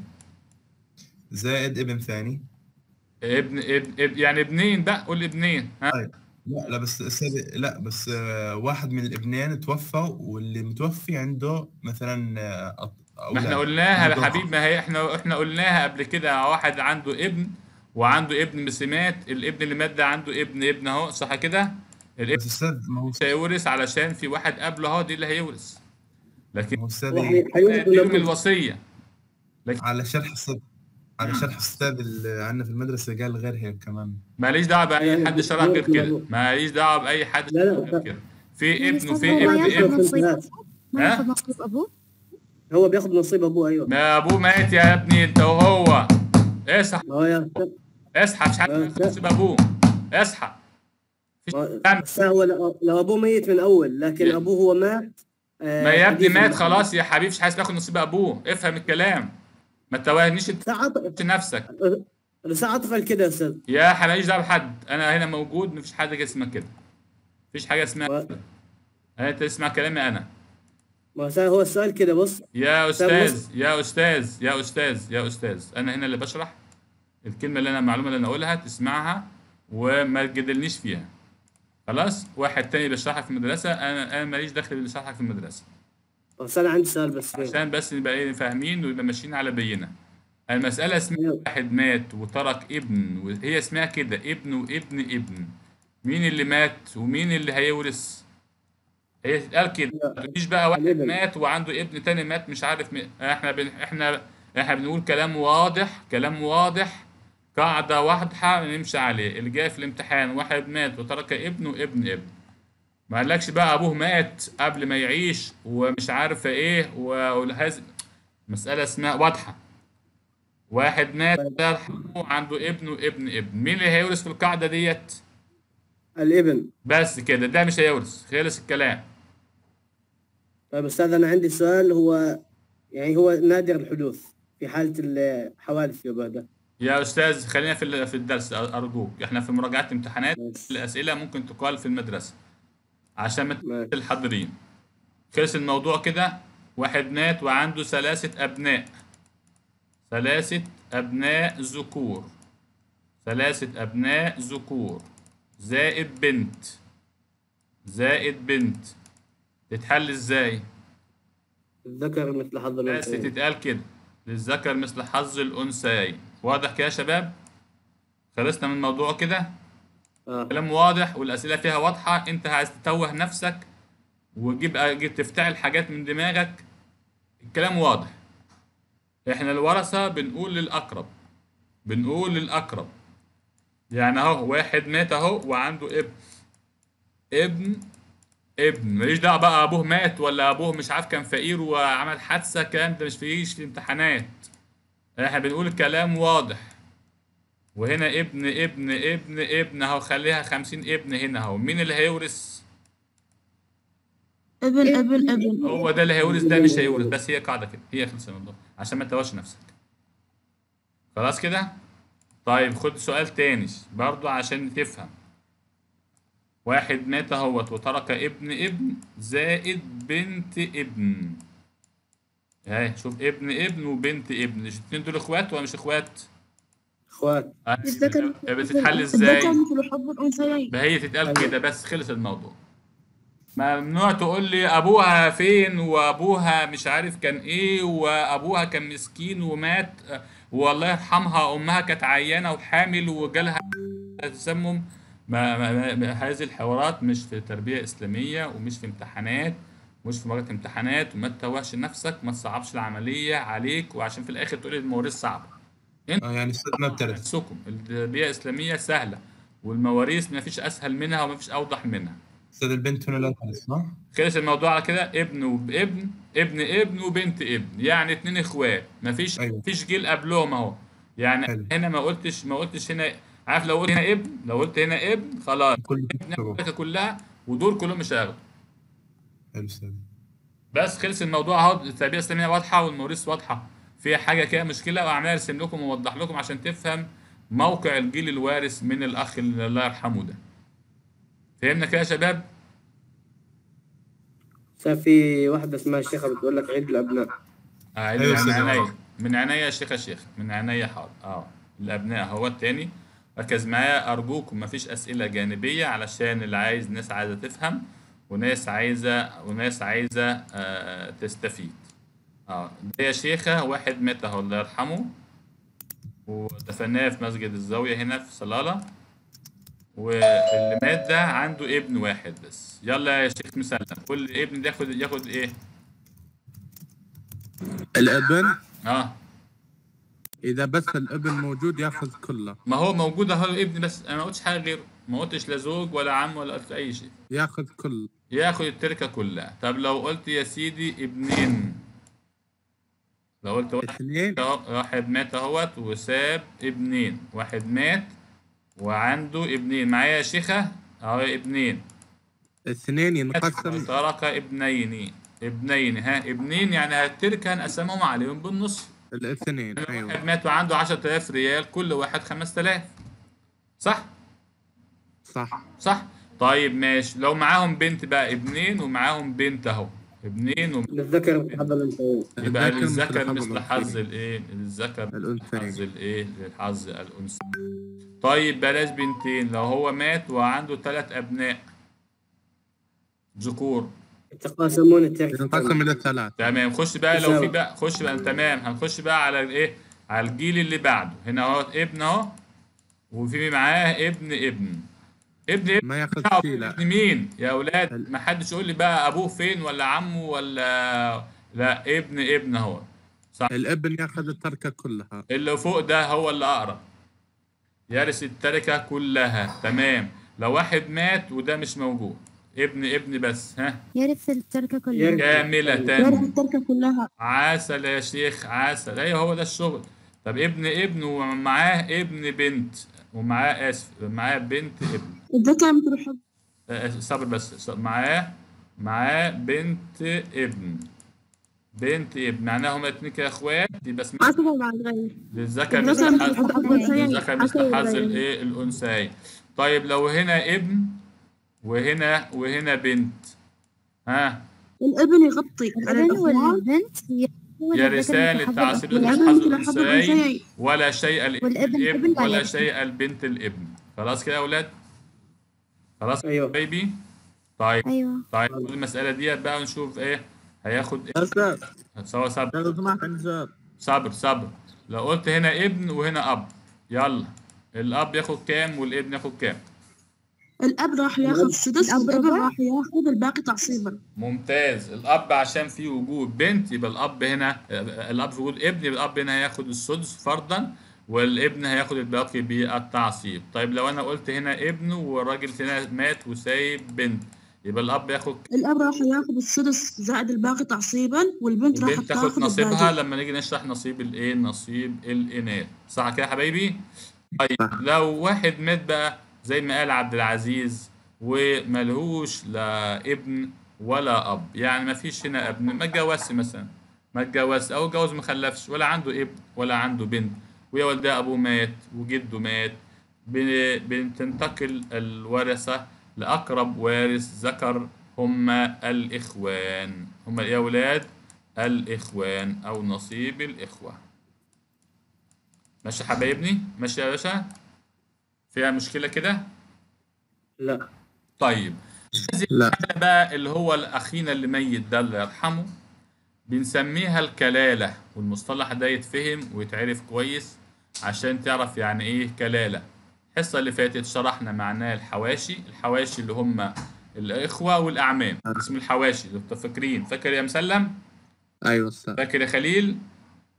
زائد ابن ثاني ابن ابن, ابن يعني ابنين بقى قول ابنين ها لا لا بس استاذي لا بس آه، واحد من الابنين توفى واللي متوفي عنده مثلا آه، أط- ما احنا أولاد. قلناها يا عنده حبيبي ما هي احنا احنا قلناها قبل كده واحد عنده ابن وعنده ابن مسمات الابن اللي مات ده عنده ابن ابن اهو صح كده الابن بس استاذ ما هو مش هيورث علشان في واحد قبله اهو دي اللي هيورث لكن ما هو هو استاذي حي- حيورث دي ولا من يموت؟ الوصيه على شرح استاذ على شرح استاذ اللي عندنا في المدرسه قال غير هيك كمان ماليش دعوه باي يعني حد شرح غير ممكن كده يعمل. ماليش دعوه باي حد لا، لا، شرح غير كده في يعني ابن أستاذ وفي هو ابن ياخذ ابن نصيب ها؟ أبوه؟ ما ها؟ ياخذ نصيب ابوه هو بياخذ نصيب ابوه ايوه ما ابوه مات يا ابني انت وهو اصحى ما هو يا اصحى مش حد ما- ياخد نصيب ابوه اصحى ما- بس هو لو لو ابوه ميت من اول لكن ابوه هو مات آه، ما يا ابني حديث مات المحل. خلاص يا حبيبي مش عايز تاخد نصيب ابوه افهم الكلام ما تواهنيش انت ساعة نفسك ساعة قال كده يا استاذ يا حبيبي ماليش دعوه بحد انا هنا موجود مفيش حاجه اسمها كده مفيش حاجه اسمها ما- كده انت تسمع كلامي انا ما هو هو السؤال كده بص يا طب استاذ يا استاذ يا استاذ يا استاذ انا هنا اللي بشرح الكلمه اللي انا المعلومه اللي انا اقولها تسمعها وما تجادلنيش فيها خلاص واحد تاني بيشرحها في المدرسه انا انا ماليش دخل باللي بيشرحها في المدرسه بس انا عندي سؤال بس عشان بس نبقى ايه فاهمين ونبقى ماشيين على بينه المسألة اسمها أيوة. واحد مات وترك ابن وهي اسمها كده ابن وابن ابن مين اللي مات ومين اللي هيورث هي تتقال كده ما تقوليش بقى واحد الابن. مات وعنده ابن تاني مات مش عارف مين. احنا بن... احنا احنا بنقول كلام واضح كلام واضح قاعدة واضحة نمشي عليه اللي جاي في الامتحان واحد مات وترك ابن وابن ابن ما قالكش بقى ابوه مات قبل ما يعيش ومش عارفه ايه وهذا مسألة اسمها واضحة واحد مات الله يرحمه عنده ابن وابن ابن مين اللي هيورث في القاعدة ديت الابن بس كده ده مش هيورث خلص الكلام طيب استاذ انا عندي سؤال هو يعني هو نادر الحدوث في حالة الحوادث يبقى ده يا استاذ خلينا في ال- في الدرس ارجوك احنا في مراجعة امتحانات ماشي. الاسئلة ممكن تقال في المدرسة عشان ما ماشي. تنسى الحاضرين خلص الموضوع كده واحد مات وعنده ثلاثة ابناء ثلاثة ابناء ذكور ثلاثة ابناء ذكور زائد بنت زائد بنت تتحل ازاي الذكر مثل حظ بس الانثيين تتقال كده للذكر مثل حظ الانثيين واضح كده يا شباب خلصنا من الموضوع كده اه كلام واضح والاسئله فيها واضحه انت عايز تتوه نفسك وتجيب أجيب تفتعل حاجات من دماغك الكلام واضح احنا الورثه بنقول للاقرب بنقول للاقرب يعني اهو واحد مات اهو وعنده ابن ابن ابن ماليش دعوه بقى ابوه مات ولا ابوه مش عارف كان فقير وعمل حادثه الكلام ده مش فيش في امتحانات احنا بنقول الكلام واضح وهنا ابن ابن ابن ابن اهو خليها خمسين ابن هنا اهو مين اللي هيورث ابن ابن ابن هو ده اللي هيورث ده مش هيورث بس هي قاعده كده هي خلص الموضوع عشان ما تتوهش نفسك خلاص كده طيب خد سؤال تاني برضو عشان تفهم واحد مات اهوت وترك ابن ابن زائد بنت ابن اهي شوف ابن ابن وبنت ابن الاتنين دول اخوات ولا مش اخوات؟ اخوات آه، الذكر بتتحل ازاي؟ الذكر مثل حظ الانثيين ما هي تتقال كده بس خلص الموضوع ممنوع تقول لي ابوها فين وابوها مش عارف كان ايه وابوها كان مسكين ومات آه، والله يرحمها امها كانت عيانه وحامل وجالها تسمم ما, ما, ما, ما هذه الحوارات مش في تربيه اسلاميه ومش في امتحانات مش في مراجعه امتحانات وما تتوهش نفسك ما تصعبش العمليه عليك وعشان في الاخر تقول لي المواريث صعبه آه يعني استاذ ما بتعرف نفسكم التربية الإسلامية سهلة والمواريث ما فيش أسهل منها وما فيش أوضح منها استاذ البنت هنا لا تحدث صح؟ خلص الموضوع على كده ابن وابن ابن ابن وبنت ابن يعني اتنين اخوات مفيش أيوة. مفيش جيل قبلهم اهو يعني حلو. هنا ما قلتش ما قلتش هنا عارف لو قلت هنا ابن لو قلت هنا ابن خلاص كل ابن الشركه كلها ودول كلهم مش هياخدوا حلو استاذ بس خلص الموضوع اهو التربيه الاسلاميه واضحه والموريث واضحه في حاجه كده مشكله وعمال ارسم لكم واوضح لكم عشان تفهم موقع الجيل الوارث من الاخ اللي الله يرحمه ده فهمنا كده يا شباب شاف في واحدة اسمها الشيخة بتقول لك عيد الأبناء عيد أيوة من أستاذ عينيا عمر. من عينيا يا شيخ يا شيخ من عينيا حاضر اه الابناء هو التاني ركز معايا ارجوكم مفيش اسئله جانبيه علشان اللي عايز ناس عايزه تفهم وناس عايزه وناس عايزه آه تستفيد اه ده يا شيخه واحد مات اهو الله يرحمه ودفناه في مسجد الزاويه هنا في صلاله واللي مات ده عنده ابن واحد بس يلا يا شيخ مسلم كل ابن ده ياخد ياخد ايه الابن اه اذا بس الابن موجود ياخذ كله ما هو موجود اهو الابن بس انا ما قلتش حاجه غيره ما قلتش لا زوج ولا عم ولا قلت اي شيء ياخذ كل ياخد التركه كلها طب لو قلت يا سيدي ابنين لو قلت واحد اثنين أهو- واحد مات اهوت وساب ابنين واحد مات وعنده ابنين معايا يا شيخه اهو ابنين اثنين ينقسم ترك ابنين ابنين ها ابنين يعني التركه هنقسمهم عليهم بالنص الاثنين واحد ايوه مات وعنده 10000 ريال كل واحد 5000 صح صح صح طيب ماشي لو معاهم بنت بقى ابنين ومعاهم بنت اهو ابنين وم... للذكر مثل حظ الأنثيين يبقى الذكر مثل للذكر حظ مثل حظ الأنثيين. الايه للذكر مثل الأنثيين. حظ الايه للحظ الانثى طيب بلاش بنتين لو هو مات وعنده ثلاث ابناء ذكور يتقاسمون التركة ينقسم الى ثلاث تمام خش بقى لو تساوي. في بقى خش بقى تمام هنخش بقى على الايه على الجيل اللي بعده هنا اهو ابن اهو وفي معاه ابن ابن ابن ابن ما ياخذ بتاعه شيء لا ابن مين يا اولاد ال- ما حدش يقول لي بقى ابوه فين ولا عمه ولا لا ابن ابن هو صح الابن ياخذ التركه كلها اللي فوق ده هو اللي اقرب يرث التركه كلها تمام لو واحد مات وده مش موجود ابن ابن بس ها يرث التركة كلها يرث. كاملة يعرف التركة كلها عسل يا شيخ عسل ايوه هو ده الشغل طب ابن ابن ومعاه ابن بنت ومعاه اسف معاه بنت ابن الذكر مثل حظ آه، صبر بس صبر. معاه معاه بنت ابن بنت ابن معناها هما اتنين كده اخوات يبقى اسمها عصبة مع الغير للذكر الذكر مثل مثل حظ حظ الأنثيين للذكر مثل عصبة حظ والغير. الايه الانثيين طيب لو هنا ابن وهنا وهنا بنت ها الابن يغطي على الابن الأخوان والبنت يرثون يرثان الذكر مثل حظ التعصيب الأنثيين. حظ والابن مثل حظ الانثيين الأنثيين ولا شيء الابن والابن الابن ابن لا ولا يرث. شيء البنت الابن خلاص كده يا اولاد خلاص أيوه بيبي طيب أيوة طيب خد المسألة ديت بقى ونشوف ايه هياخد ايه استاذ سوا صبر لو سمحت عندي سؤال صبر صبر لو قلت هنا ابن وهنا اب يلا الاب ياخد كام والابن ياخد كام الأب راح ياخذ السدس الأب والابن ربع؟ راح ياخذ الباقي تعصيبا ممتاز الاب عشان في وجود بنت يبقى الاب هنا الاب في وجود ابن يبقى الاب هنا هياخد السدس فرضا والابن هياخد الباقي بالتعصيب طيب لو انا قلت هنا ابن والراجل هنا مات وسايب بنت يبقى الاب ياخد الأب راح ياخذ السدس زائد الباقي تعصيبا والبنت راح البنت تاخد تاخذ نصيبها الباقي لما نيجي نشرح نصيب الايه نصيب الاناث صح كده يا حبايبي طيب لو واحد مات بقى زي ما قال عبد العزيز وملهوش لا ابن ولا اب يعني ما فيش هنا ابن ما اتجوزش مثلا ما اتجوزش او اتجوز ما خلفش ولا عنده ابن ولا عنده بنت ويا والده ابوه مات وجده مات بن- بتنتقل الورثه لاقرب وارث ذكر هم الاخوان هم يا اولاد الاخوان او نصيب الاخوه ماشي يا حبايبني ماشي يا باشا فيها مشكله كده لا طيب لا بقى اللي هو الاخينا اللي ميت ده الله يرحمه بنسميها الكلاله والمصطلح ده يتفهم ويتعرف كويس عشان تعرف يعني ايه كلاله الحصه اللي فاتت شرحنا معناه الحواشي الحواشي اللي هم الاخوه والاعمام اسم الحواشي لو انتوا فاكرين فاكر يا مسلم ايوه استاذ فاكر يا خليل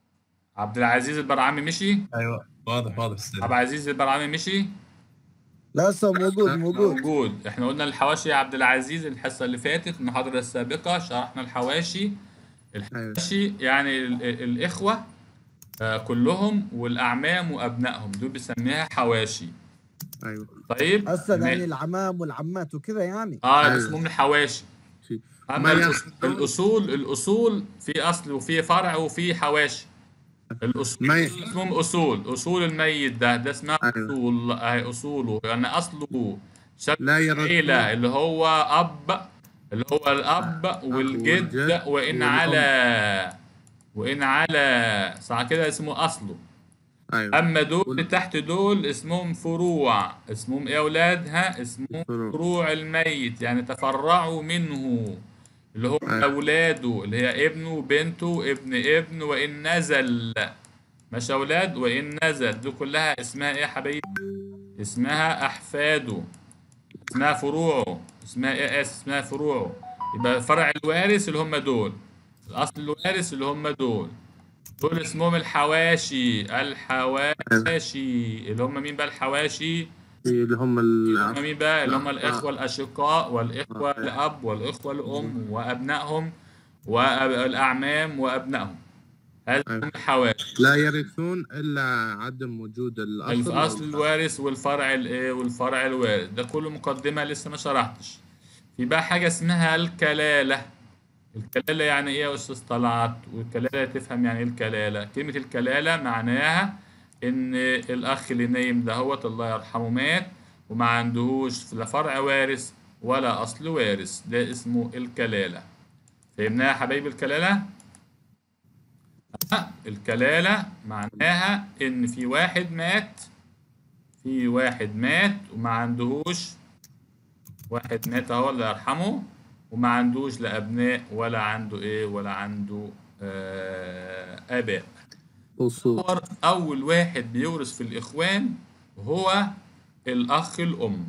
عبد العزيز البرعامي مشي ايوه واضح واضح استاذ عبد العزيز البرعامي مشي لا هسه موجود موجود موجود احنا قلنا الحواشي يا عبد العزيز الحصه اللي فاتت المحاضره السابقه شرحنا الحواشي الحواشي يعني ال- ال- الاخوه آه، كلهم والاعمام وابنائهم دول بنسميها حواشي ايوه طيب هسه ما- يعني العمام والعمات وكذا يعني اه أيوة. اسمهم الحواشي اما ما الأص- يخطر- الاصول الاصول في اصل وفي فرع وفي حواشي الاصول ما ي- اسمهم اصول اصول الميت ده ده اسمها أيوة. اصول اهي اصوله يعني اصله شكل لا يرد عيلة اللي هو اب اللي هو الاب والجد والجد وان والأم. على وان على صح كده اسمه اصله ايوه اما دول اللي تحت دول اسمهم فروع اسمهم ايه يا اولاد ها اسمهم فروع. فروع الميت يعني تفرعوا منه اللي هو أيوة. اولاده اللي هي ابنه وبنته ابن ابن وان نزل مش اولاد وان نزل دي كلها اسمها ايه يا حبايبي اسمها احفاده اسمها فروعه اسمها ايه اس اسمها فروعه يبقى فرع الوارث اللي هم دول الاصل الوارث اللي هم دول دول اسمهم الحواشي الحواشي اللي هم مين بقى الحواشي اللي هم اللي ال هم مين بقى اللي هم آه. الإخوة الأشقاء والإخوة الأب والإخوة الأم وأبنائهم والأعمام وأبنائهم هذا هم الحواشي لا يرثون الا عدم وجود الاصل الأصل الوارث والفرع الإيه والفرع الوارث ده كله مقدمة لسه ما شرحتش في بقى حاجة اسمها الكلالة الكلالة يعني إيه يا أستاذ طلعت والكلالة تفهم يعني إيه الكلالة كلمة الكلالة معناها إن الأخ اللي نايم دهوت الله يرحمه مات وما عندهوش لا فرع وارث ولا أصل وارث ده اسمه الكلالة فهمناها يا حبايبي الكلالة؟ آه، الكلالة معناها إن في واحد مات في واحد مات وما عندهوش واحد مات اهو الله يرحمه وما عندوش لا ابناء ولا عنده ايه ولا عنده آه اباء اصول يعتبر اول واحد بيورث في الاخوان هو الاخ الام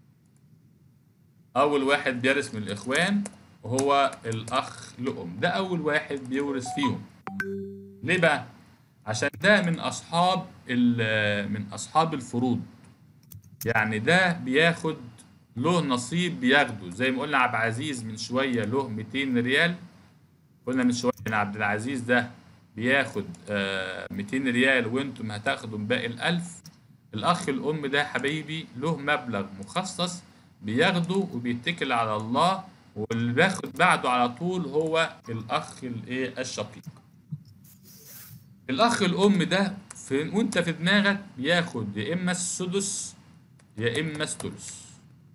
اول واحد بيرث من الاخوان هو الاخ الام ده اول واحد بيورث فيهم ليه بقى عشان ده من اصحاب ال- من اصحاب الفروض يعني ده بياخد له نصيب بياخده زي ما قلنا عبد العزيز من شويه له 200 ريال قلنا من شويه ان عبد العزيز ده بياخد آه 200 ريال وانتم هتاخدوا باقي الألف الأخ الأم ده حبايبي له مبلغ مخصص بياخده وبيتكل على الله واللي بياخد بعده على طول هو الأخ الإيه الشقيق الأخ الأم ده في وأنت في دماغك بياخد يا إما السدس يا إما الثلث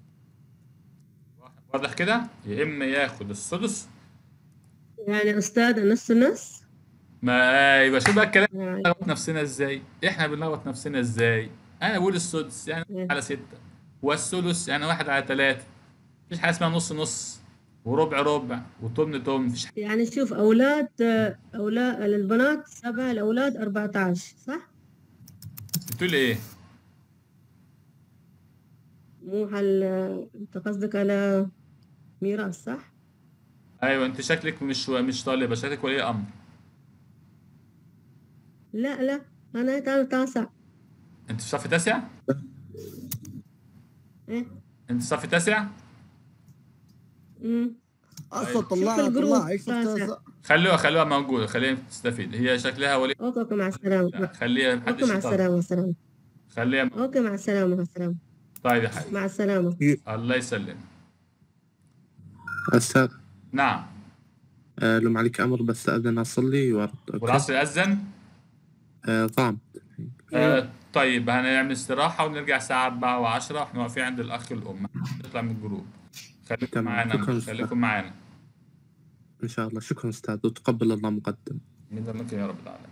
واضح كده يا إما ياخد السدس يعني أستاذ نص نص ما ايوه شوف بقى الكلام يعني بنلخبط نفسنا ازاي احنا بنلخبط نفسنا ازاي انا بقول السدس يعني مم. على ستة والثلث يعني واحد على ثلاثة مفيش حاجة اسمها نص نص وربع ربع وتمن تمن مفيش حاجة يعني شوف أولاد أولاد البنات سبعة الأولاد 14 صح؟ بتقول ايه؟ مو هل أنت قصدك على ميراث صح؟ ايوه انت شكلك مش مش طالبة شكلك ولي امر لا لا أنا تا- تاسع انت في صف تاسع؟ إيه؟ انت في صف تاسع؟ أمم. اصلا طيب. طلعها شوف الجروب طلعها ايش تاسع. شفتها خلوها خلوها موجودة خليها تستفيد هي شكلها ولي أوكي أوكي مع السلامة لا، خليها أوكي محدش مع يطلع السلامة السلامة خليها أوكي مع السلامة مع السلامة طيب يا حبيبي مع السلامة الله يسلم استاذ نعم آه لو عليك امر بس اذن اصلي وارد اوكي والعصر أذن آه طعم آه طيب هنعمل استراحة ونرجع الساعة 4 و10 واحنا واقفين عند الأخ الأم نطلع من الجروب خليكم تمام. معانا شكراً خليكم معانا ان شاء الله شكرا استاذ وتقبل الله مقدم من ذنبك يا رب العالمين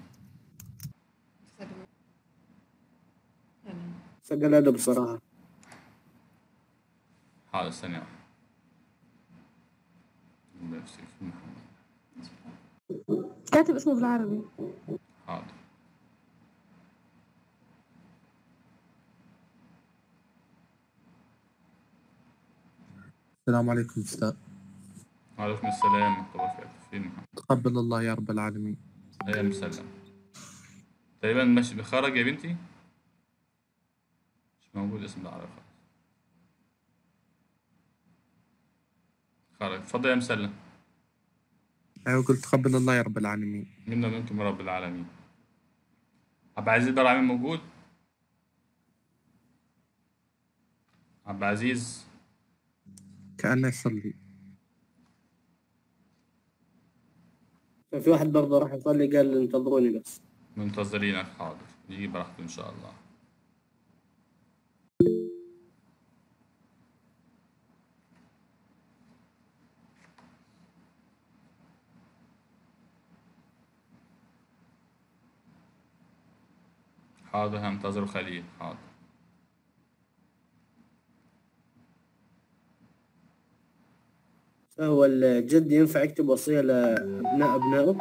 سجل ادب بصراحه حاضر ثانية واحدة الله يمسيك في محمد. كاتب اسمه بالعربي حاضر السلام عليكم استاذ وعليكم السلام ورحمة الله وبركاته فين محمد تقبل الله يا رب العالمين أيام مسلم تقريبا ماشي بخرج يا بنتي مش موجود اسم العربي خالص خلاص اتفضل يا مسلم أيوة قلت تقبل الله يا رب العالمين منا منكم رب العالمين عبد العزيز البرعمي موجود عبد العزيز كأنه يصلي في واحد برضه راح يصلي قال انتظروني بس منتظرينك حاضر يجي براحته ان شاء الله حاضر هنتظر خليل حاضر هو الجد ينفع يكتب وصية لأبناء أبنائه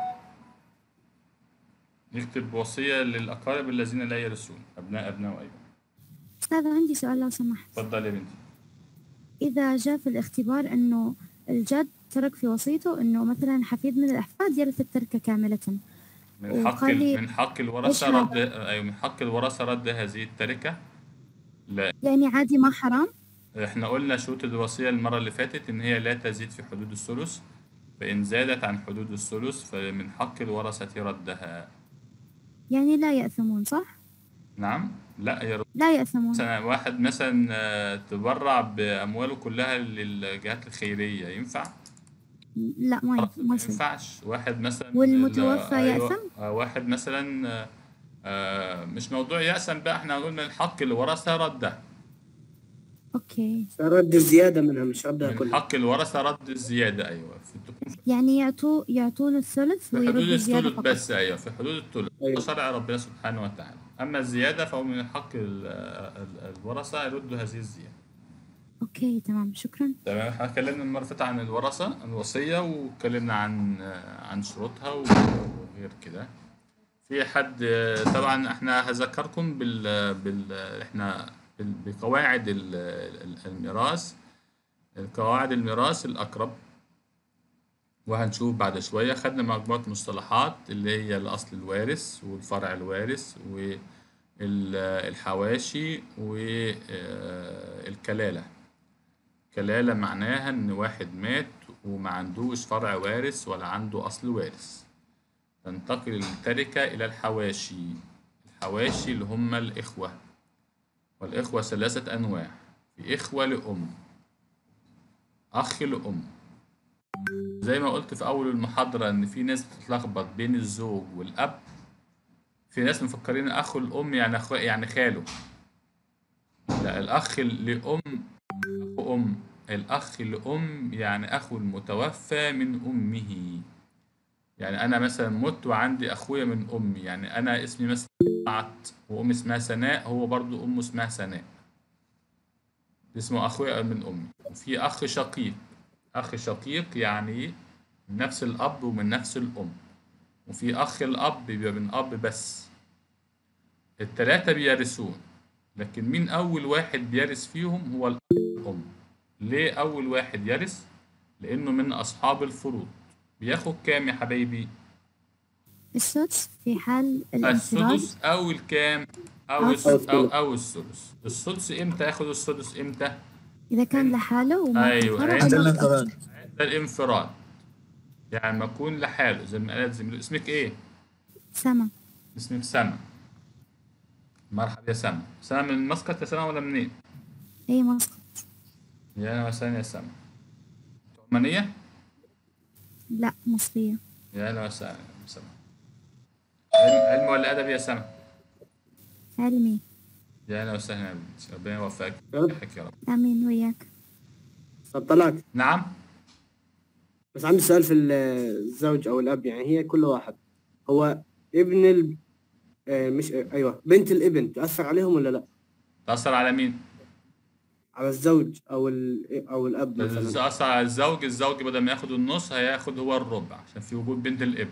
نكتب وصية للأقارب الذين لا يرثون أبناء أبناء أيضا أستاذ عندي سؤال لو سمحت اتفضل يا بنتي إذا جاء في الاختبار إنه الجد ترك في وصيته إنه مثلا حفيد من الأحفاد يرث التركة كاملة من حق وقال لي من حق الورثة إيش رد أيوة من حق الورثة رد هذه التركة لا يعني عادي ما حرام احنا قلنا شروط الوصية المرة اللي فاتت إن هي لا تزيد في حدود الثلث فإن زادت عن حدود الثلث فمن حق الورثة ردها يعني لا يأثمون صح؟ نعم لا يا رب لا يأثمون مثلا واحد مثلا آه، تبرع بأمواله كلها للجهات الخيرية ينفع؟ لا ما ينفع ما ما يصير ينفعش واحد مثلا والمتوفى ال- أيوة، يأثم؟ آه، واحد مثلا آه، آه، مش موضوع يأثم بقى احنا قلنا الحق الورثة ردها أوكي رد الزيادة منها مش ردها من كلها حق الورثة رد الزيادة أيوة في تكون يعني يعطوا يعطون الثلث في حدود ويردوا الزيادة الثلث فقط بس أيوة في حدود الثلث أيوة. شرع ربنا سبحانه وتعالى أما الزيادة فهو من حق ال- ال- الورثة يردوا هذه الزيادة أوكي تمام شكرا تمام احنا اتكلمنا المرة اللي فاتت عن الورثة الوصية واتكلمنا عن عن شروطها وغير كده في حد طبعا احنا هذكركم بال بال احنا بال- بقواعد ال- ال- الميراث قواعد الميراث الأقرب وهنشوف بعد شوية خدنا مجموعة مصطلحات اللي هي الأصل الوارث والفرع الوارث والحواشي والكلالة كلالة معناها إن واحد مات وما عندوش فرع وارث ولا عنده أصل وارث تنتقل التركة إلى الحواشي الحواشي اللي هم الإخوة والإخوة ثلاثة أنواع في إخوة لأم أخ لأم زي ما قلت في أول المحاضرة إن في ناس بتتلخبط بين الزوج والأب في ناس مفكرين أخو الأم يعني أخو يعني خاله لا الأخ لأم أخو أم الأخ لأم يعني أخو المتوفى من أمه يعني أنا مثلا مت وعندي أخويا من أمي يعني أنا اسمي مثلا طلعت وأمي اسمها سناء هو برضو أمه اسمها سناء اسمه أخويا من أمي وفي أخ شقيق أخ شقيق يعني من نفس الأب ومن نفس الأم وفي أخ الأب بيبقى من أب بس التلاتة بيرثون لكن مين أول واحد بيرث فيهم هو الأب والأم ليه أول واحد يرث؟ لأنه من أصحاب الفروض بياخد كام يا حبايبي؟ السدس في حال الانفراد السدس أو الكام؟ أو أو الس- أو أو السدس السدس إمتى ياخد السدس إمتى؟ إذا كان لحاله وما أيوه انفرد عند أو الانفراد عند الانفراد يعني ما أكون لحاله زي ما قالت زميلي اسمك إيه؟ سما اسمك سما مرحبا يا سما سما من مسقط يا سما ولا منين؟ أي مسقط يا أهلا وسهلا يا سما عمانية؟ لا مصرية يا أهلا وسهلا يا سما علم, علم ولا أدب يا سما؟ علمي يا أهلا وسهلا يا بنتي ربنا يوفقك ويفتحك يا رب آمين وياك طب طلعت نعم بس عندي سؤال في الزوج او الاب يعني هي كل واحد هو ابن ال... آه، مش آه، ايوه بنت الابن تاثر عليهم ولا لا؟ تأثر على مين؟ على الزوج او ال... او الاب مثلا تأثر على الزوج الزوج بدل ما ياخد النص هياخد هو الربع عشان في وجود بنت الابن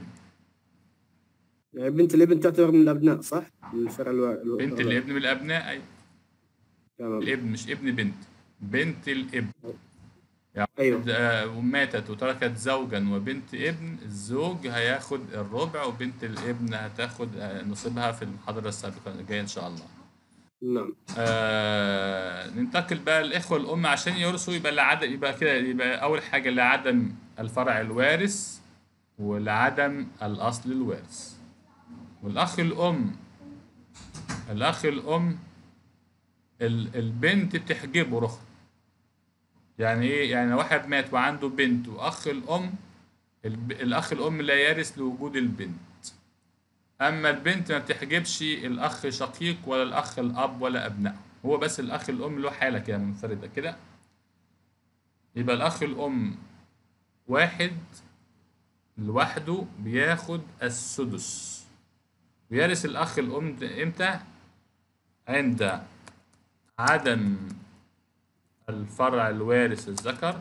يعني بنت الابن تعتبر من الابناء صح؟ من الفرع الو... الو... بنت الابن من الأبناء أيوة تمام الابن مش ابن بنت بنت الابن يعني أيوة. واحد، آه، ماتت وتركت زوجا وبنت ابن الزوج هياخد الربع وبنت الابن هتاخد آه، نصيبها في المحاضرة السابقة الجاية إن شاء الله نعم آه ننتقل بقى الإخوة الأم عشان يورثوا يبقى لعدم يبقى كده يبقى أول حاجة لعدم الفرع الوارث ولعدم الأصل الوارث والأخ الأم الأخ الأم ال- البنت بتحجبه رخص يعني إيه يعني واحد مات وعنده بنت وأخ الأم الب- الأخ الأم لا يرث لوجود البنت أما البنت ما بتحجبش الأخ شقيق ولا الأخ الأب ولا أبنائه هو بس الأخ الأم له حالة كده منفردة كده يبقى الأخ الأم واحد لوحده بياخد السدس ويرث الأخ الأم ده إمتى؟ عند عدم الفرع الوارث الذكر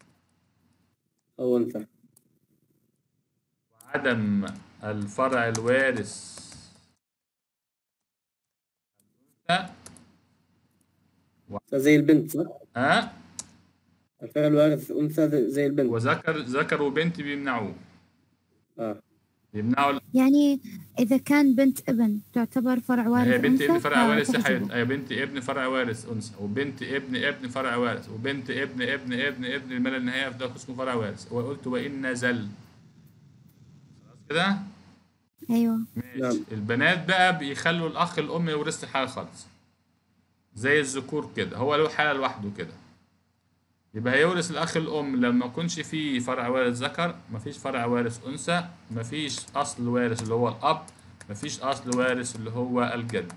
أو أنثى وعدم الفرع الوارث الأنثى زي البنت صح؟ ها الفعل الوارث أنثى زي- زي البنت وذكر ذكر وبنت بيمنعوه آه بيمنعوا يعني إذا كان بنت ابن تعتبر فرع وارث هي بنت أنثى ابن فرع وارث يا فتحجبه. حبيبتي هي بنت ابن فرع وارث انثى وبنت ابن ابن فرع وارث وبنت ابن ابن ابن ابن المال النهائي ده اسمه فرع وارث وقلت وان نزل خلاص كده أيوه ماشي البنات بقى بيخلوا الاخ الام يورث حاجه خالص زي الذكور كده هو له حاله لوحده كده يبقى هيورث الاخ الام لما يكونش فيه فرع وارث ذكر مفيش فرع وارث انثى مفيش اصل وارث اللي هو الاب مفيش اصل وارث اللي هو الجد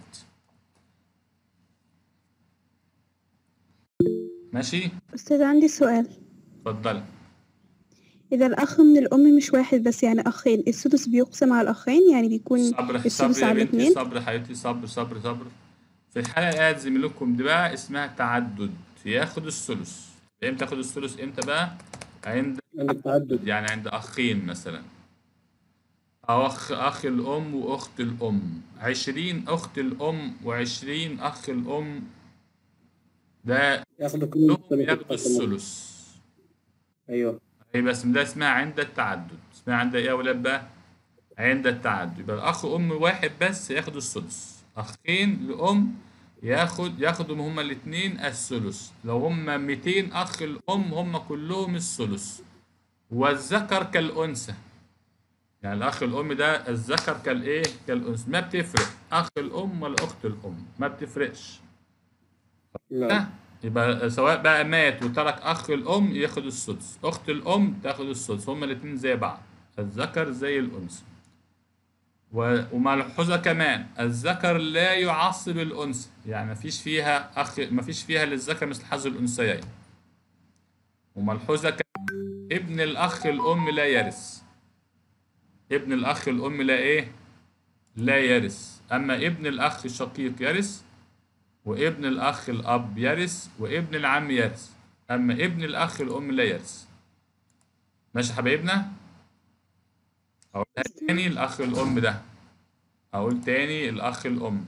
ماشي أستاذ عندي سؤال اتفضل إذا الأخ من الأم مش واحد بس يعني أخين السدس بيقسم على الأخين يعني بيكون صبر السدس صبر يا على بنتي الاتنين صبر حبيبتي صبر صبر صبر في الحالة اللي قاعد زميلكم دي بقى اسمها تعدد ياخد الثلث امتى ياخد الثلث امتى بقى عند عند التعدد يعني عند اخين مثلا او اخ اخ الام واخت الام عشرين اخت الام وعشرين اخ الام ده ياخذوا كلهم كلهم ياخدوا الثلث أيوه هي بس ده اسمها عند التعدد اسمها عند ايه يا ولاد بقى عند التعدد يبقى الاخ ام واحد بس ياخد السدس اخين لام ياخد ياخدوا هما الاثنين الثلث لو هما 200 اخ الام هما كلهم الثلث والذكر كالانثى يعني الاخ الام ده الذكر كالايه كالانثى ما بتفرق اخ الام ولا اخت الام ما بتفرقش نعم يبقى سواء بقى مات وترك اخ الام ياخد السدس اخت الام تاخد السدس هما الاثنين زي بعض الذكر زي الانثى و- وملحوظه كمان الذكر لا يعصب الانثى يعني مفيش فيها اخ مفيش فيها للذكر مثل حظ الانثيين وملحوظه كمان ابن الاخ الام لا يرث ابن الاخ الام لا ايه لا يرث اما ابن الاخ الشقيق يرث وابن الأخ الأب يرث وابن العم يرث أما ابن الأخ الأم لا يرث ماشي يا حبايبنا أقولها تاني الأخ الأم ده أقول تاني الأخ الأم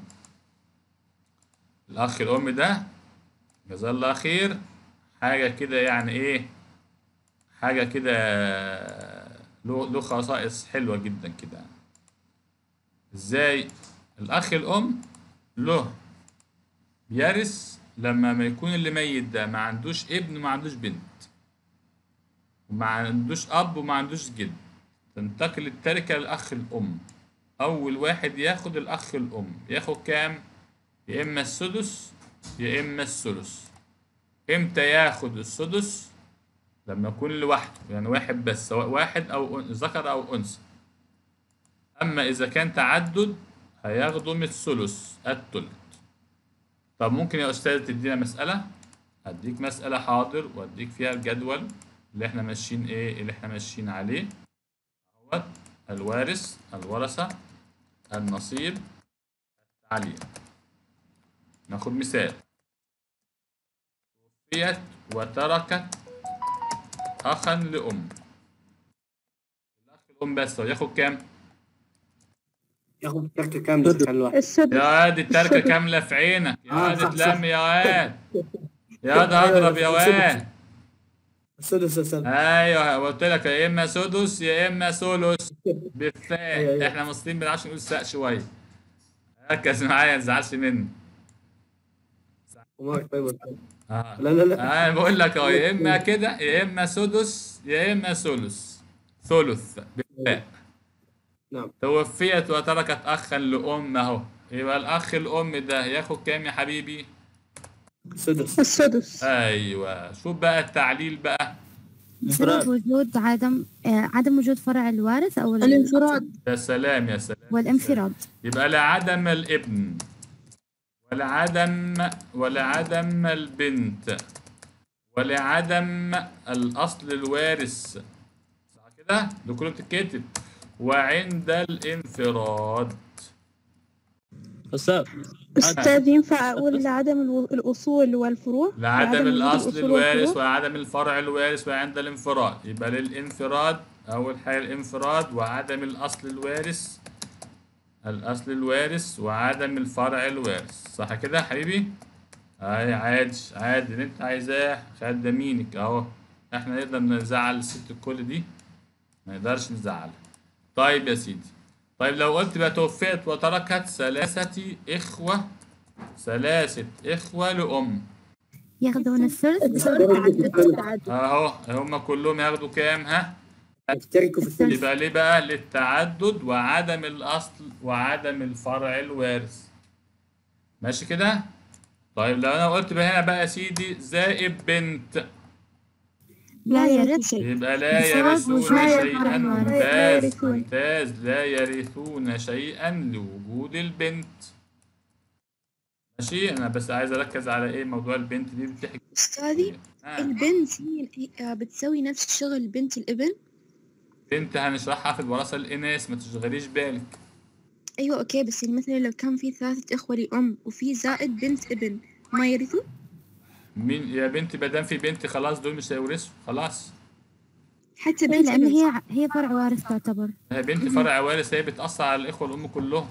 الأخ الأم ده جزاه الله خير حاجة كده يعني إيه حاجة كده له له خصائص حلوة جدا كده إزاي الأخ الأم له يرث لما ما يكون اللي ميت ده ما عندوش ابن وما عندوش بنت وما عندوش اب وما عندوش جد تنتقل التركة للأخ الأم أول واحد ياخد الأخ الأم ياخد كام؟ يا إما السدس يا إما الثلث إمتى ياخد السدس؟ لما يكون لوحده يعني واحد بس سواء واحد أو أن- ذكر أو أنثى أما إذا كان تعدد هياخدوا من الثلث التلت طب ممكن يا أستاذ تدينا مسألة؟ أديك مسألة حاضر وأديك فيها الجدول اللي إحنا ماشيين إيه اللي إحنا ماشيين عليه هو الوارث الورثة النصيب التعليم ناخد مثال توفيت وتركت أخا لأم الأخ الأم بس هو ياخد كام؟ ياخذ تركه كامله في الواحد السدس يا واد التركة السدس. كاملة في عينك يا آه، واد صح، صح. اتلم يا واد يا واد اضرب يا واد السدس يا استاذ ايوه قلت لك يا اما سدس يا اما ثلث بالفاء أيوة. احنا مصريين ما بنعرفش نقول ساء شويه ركز معايا ما تزعلش مني وما طيب آه. لا لا لا انا بقول لك اهو يا اما كده يا اما سدس يا اما ثلث ثلث بالباء نعم توفيت وتركت اخا لام اهو يبقى الاخ الام ده ياخد كام يا حبيبي سدس السدس ايوه شوف بقى التعليل بقى بسبب وجود عدم آه، عدم وجود فرع الوارث أو ال- الانفراد يا سلام يا سلام والانفراد يبقى لعدم الابن ولعدم ولعدم البنت ولعدم الأصل الوارث صح كده؟ ده كله بتتكتب وعند الانفراد استاذ أستاذ ينفع أقول لعدم الو- الأصول والفروع لعدم وجود الأصل الأصول الوارث والفروع؟ وعدم الفرع الوارث وعند الانفراد يبقى للانفراد أول حاجة الانفراد وعدم الأصل الوارث الأصل الوارث وعدم الفرع الوارث صح كده يا حبيبي؟ أي عادي عادي اللي أنت عايزاه خدامينك أهو إحنا نقدر نزعل الست الكل دي ما نقدرش نزعلها طيب يا سيدي طيب لو قلت بقى توفيت وتركت ثلاثة إخوة ثلاثة إخوة لأم ياخذون الثلث بسبب التعدد اهو هم كلهم ياخدوا كام ها يشتركوا في الثلث يبقى ليه بقى للتعدد وعدم الاصل وعدم الفرع الوارث ماشي كده طيب لو انا قلت بقى هنا بقى يا سيدي زائد بنت لا يرث يبقى لا بسبب يرثون وجود الفرع شيئا الوارث. ممتاز يرثون. ممتاز لا يرثون شيئا لوجود البنت ماشي انا بس عايز اركز على ايه موضوع البنت دي بتحكي أستاذي آه. البنت هي هي بتسوي نفس شغل بنت الابن بنت هنشرحها في الوراثة الإناث ما تشغليش بالك أيوة أوكي بس يعني مثلا لو كان في ثلاثة إخوة لأم وفي زائد بنت ابن ما يرثوا مين يا بنتي ما دام في بنت خلاص دول مش هيورثوا خلاص حتى إيه، بنت لأن ابن هي هي فرع وارث تعتبر هي بنت فرع وارث هي بتأثر على الإخوة الأم كلهم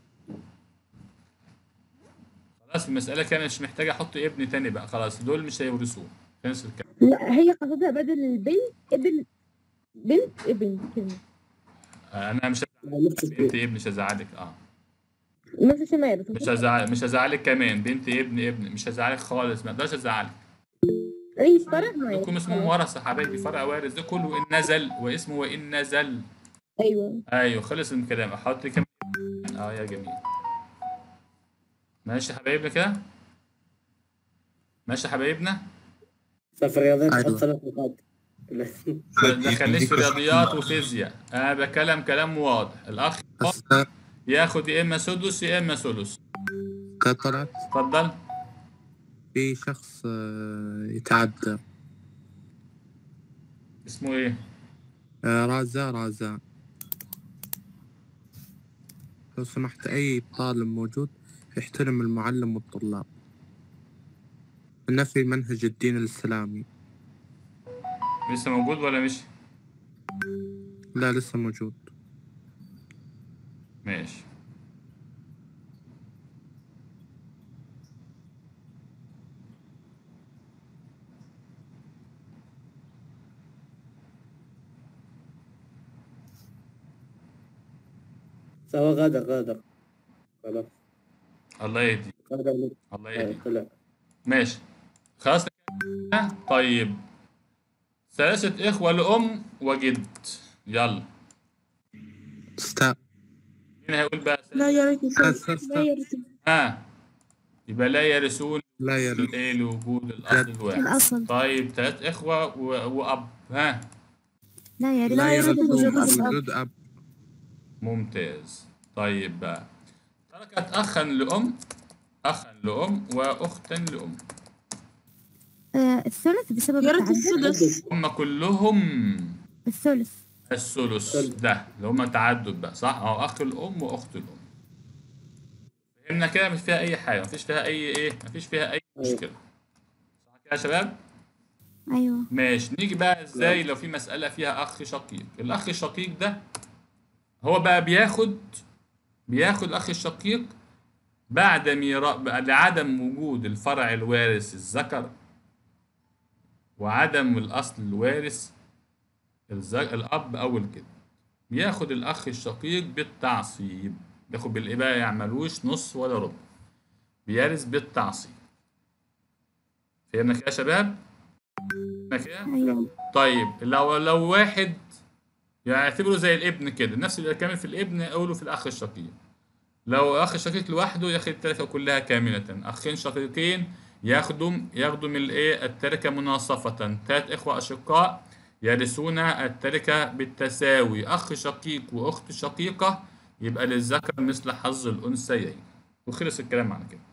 خلاص المسألة كانت مش محتاجة أحط ابن تاني بقى خلاص دول مش هيورثوه خلص الكلام لا هي قصدها بدل البنت ابن بنت ابن كلمة أنا مش نفس بنت الشيء ابن مش هزعلك أه نفس الشيء ما يرث مش هزعل مش هزعلك كمان بنت ابن ابن مش هزعلك خالص ما اقدرش ازعلك اي فرع ما يرث دول اسمهم ورثة حبايبي فرع وارث ده كله وإن نزل واسمه وإن نزل ايوه ايوه خلص الكلام احط كم اه يا جميل ماشي يا حبايبنا كده ماشي يا حبايبنا في الرياضيات أيوة. تحط ثلاث نقاط ما تدخلنيش في رياضيات وفيزياء انا بتكلم كلام واضح الاخ أستاذ ياخد يا اما سدس يا اما ثلث أستاذ طلعت اتفضل في شخص آه، يتعدى اسمه ايه آه، رازا رازا لو سمحت أي طالب موجود يحترم المعلم والطلاب نفي منهج الدين الإسلامي لسه موجود ولا مش لا لسه موجود ماشي سوا غادر غادر خلاص الله يهدي غادر من- الله آه، يهدي طلع ماشي خلاص كده؟ طيب ثلاثة إخوة لأم وجد يلا أستاذ مين هيقول بقى لا يرث أستاذ أستاذ لا يرث ها يبقى لا يرثون لا يرث ايه لوجود الاصل الواحد الأصل طيب ثلاث اخوه و... واب ها لا يرث لا يرث بسبب وجود الأب وجود أب ممتاز طيب بقى تركت اخا لام اخا لام واختا لام آه، الثلث بسبب يرث التعدد السدس هم كلهم الثلث الثلث ده اللي هم تعدد بقى صح اهو اخ الام واخت الام فهمنا كده مش فيها اي حاجه مفيش فيها اي ايه مفيش فيها اي مشكله صح كده يا شباب أيوه ماشي نيجي بقى ازاي لو في مسألة فيها أخ شقيق الأخ الشقيق ده هو بقى بياخد بياخد الأخ الشقيق بعد ميراث لعدم وجود الفرع الوارث الذكر وعدم الأصل الوارث الز- الأب أو الجد بياخد الأخ الشقيق بالتعصيب بياخد بالإيه بقى يعملوش نص ولا ربع بيرث بالتعصيب فهمنا كده يا شباب فهمنا كده أيوة طيب لو لو واحد يعني اعتبره زي الابن كده نفس اللي كامل في الابن اقوله في الاخ الشقيق لو اخ شقيق لوحده ياخد التركه كلها كامله اخين شقيقين ياخدوا ياخدوا من الايه التركه مناصفه ثلاث اخوه اشقاء يرثون التركه بالتساوي اخ شقيق واخت شقيقه يبقى للذكر مثل حظ الانثيين وخلص الكلام على كده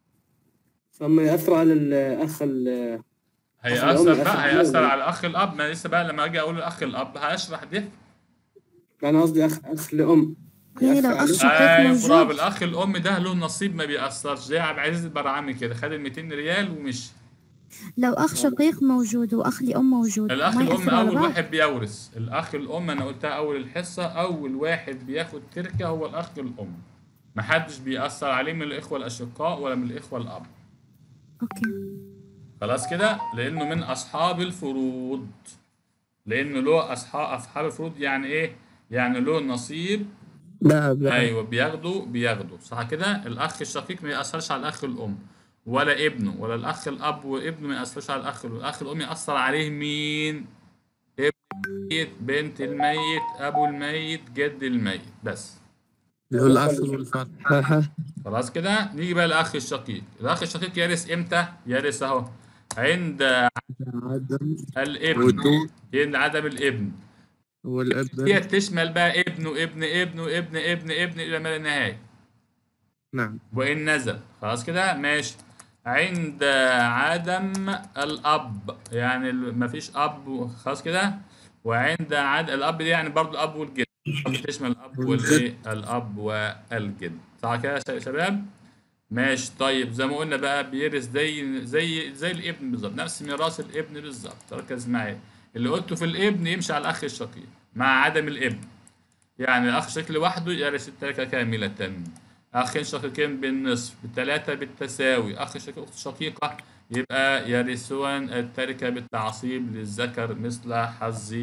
فما يأثر على الأخ ال- هيأثر الأم، الأخ بقى الأم. هيأثر على الاخ الاب ما لسه بقى لما اجي اقول الاخ الاب هشرح ده أنا قصدي أخ أخ لأم يعني لو يأثر أخ عليه؟ شقيق ايوه برافو موجود الاخ الام ده له نصيب ما بيأثرش زي عبد العزيز البرعامي كده خد ال 200 ريال ومشي لو أخ شقيق موجود وأخ لأم موجود الاخ ما الام يأثر على اول بعض واحد بيورث الاخ الام انا قلتها اول الحصه اول واحد بياخد تركه هو الاخ الام محدش بيأثر عليه من الاخوه الاشقاء ولا من الاخوه الاب أوكي خلاص كده لانه من اصحاب الفروض لانه له اصحاب اصحاب الفروض يعني ايه يعني له نصيب لا لا ايوه بياخدوا بياخدوا صح كده الاخ الشقيق ما ياثرش على الاخ الام ولا ابنه ولا الاخ الاب وابنه ما ياثرش على الاخ الام الاخ الام ياثر عليه مين ابن الميت بنت الميت ابو الميت جد الميت بس اللي هو الأصل والفرع خلاص كده نيجي بقى الاخ الشقيق الاخ الشقيق يرث امتى يرث اهو عند عدم الابن وجود عند عدم الابن هي والابن تشمل بقى ابن وابن ابن وابن ابن ابن الى ما لا نهايه نعم وإن نزل خلاص كده ماشي عند عدم الأب يعني ال- مفيش أب خلاص كده وعند عد الأب دي يعني برضو الأب والجد بتشمل الأب والإيه الأب والجد صح كده يا شباب ماشي طيب زي ما قلنا بقى بيرث زي زي زي الابن بالظبط نفس ميراث الابن بالظبط ركز معايا اللي قلته في الابن يمشي على الأخ الشقيق مع عدم الابن يعني الأخ الشقيق لوحده يرث التركة كاملة أخين شقيقين بالنصف بالثلاثة بالتساوي أخ شقيق أخت شقيقة يبقى يرثون التركة بالتعصيب للذكر مثل حظ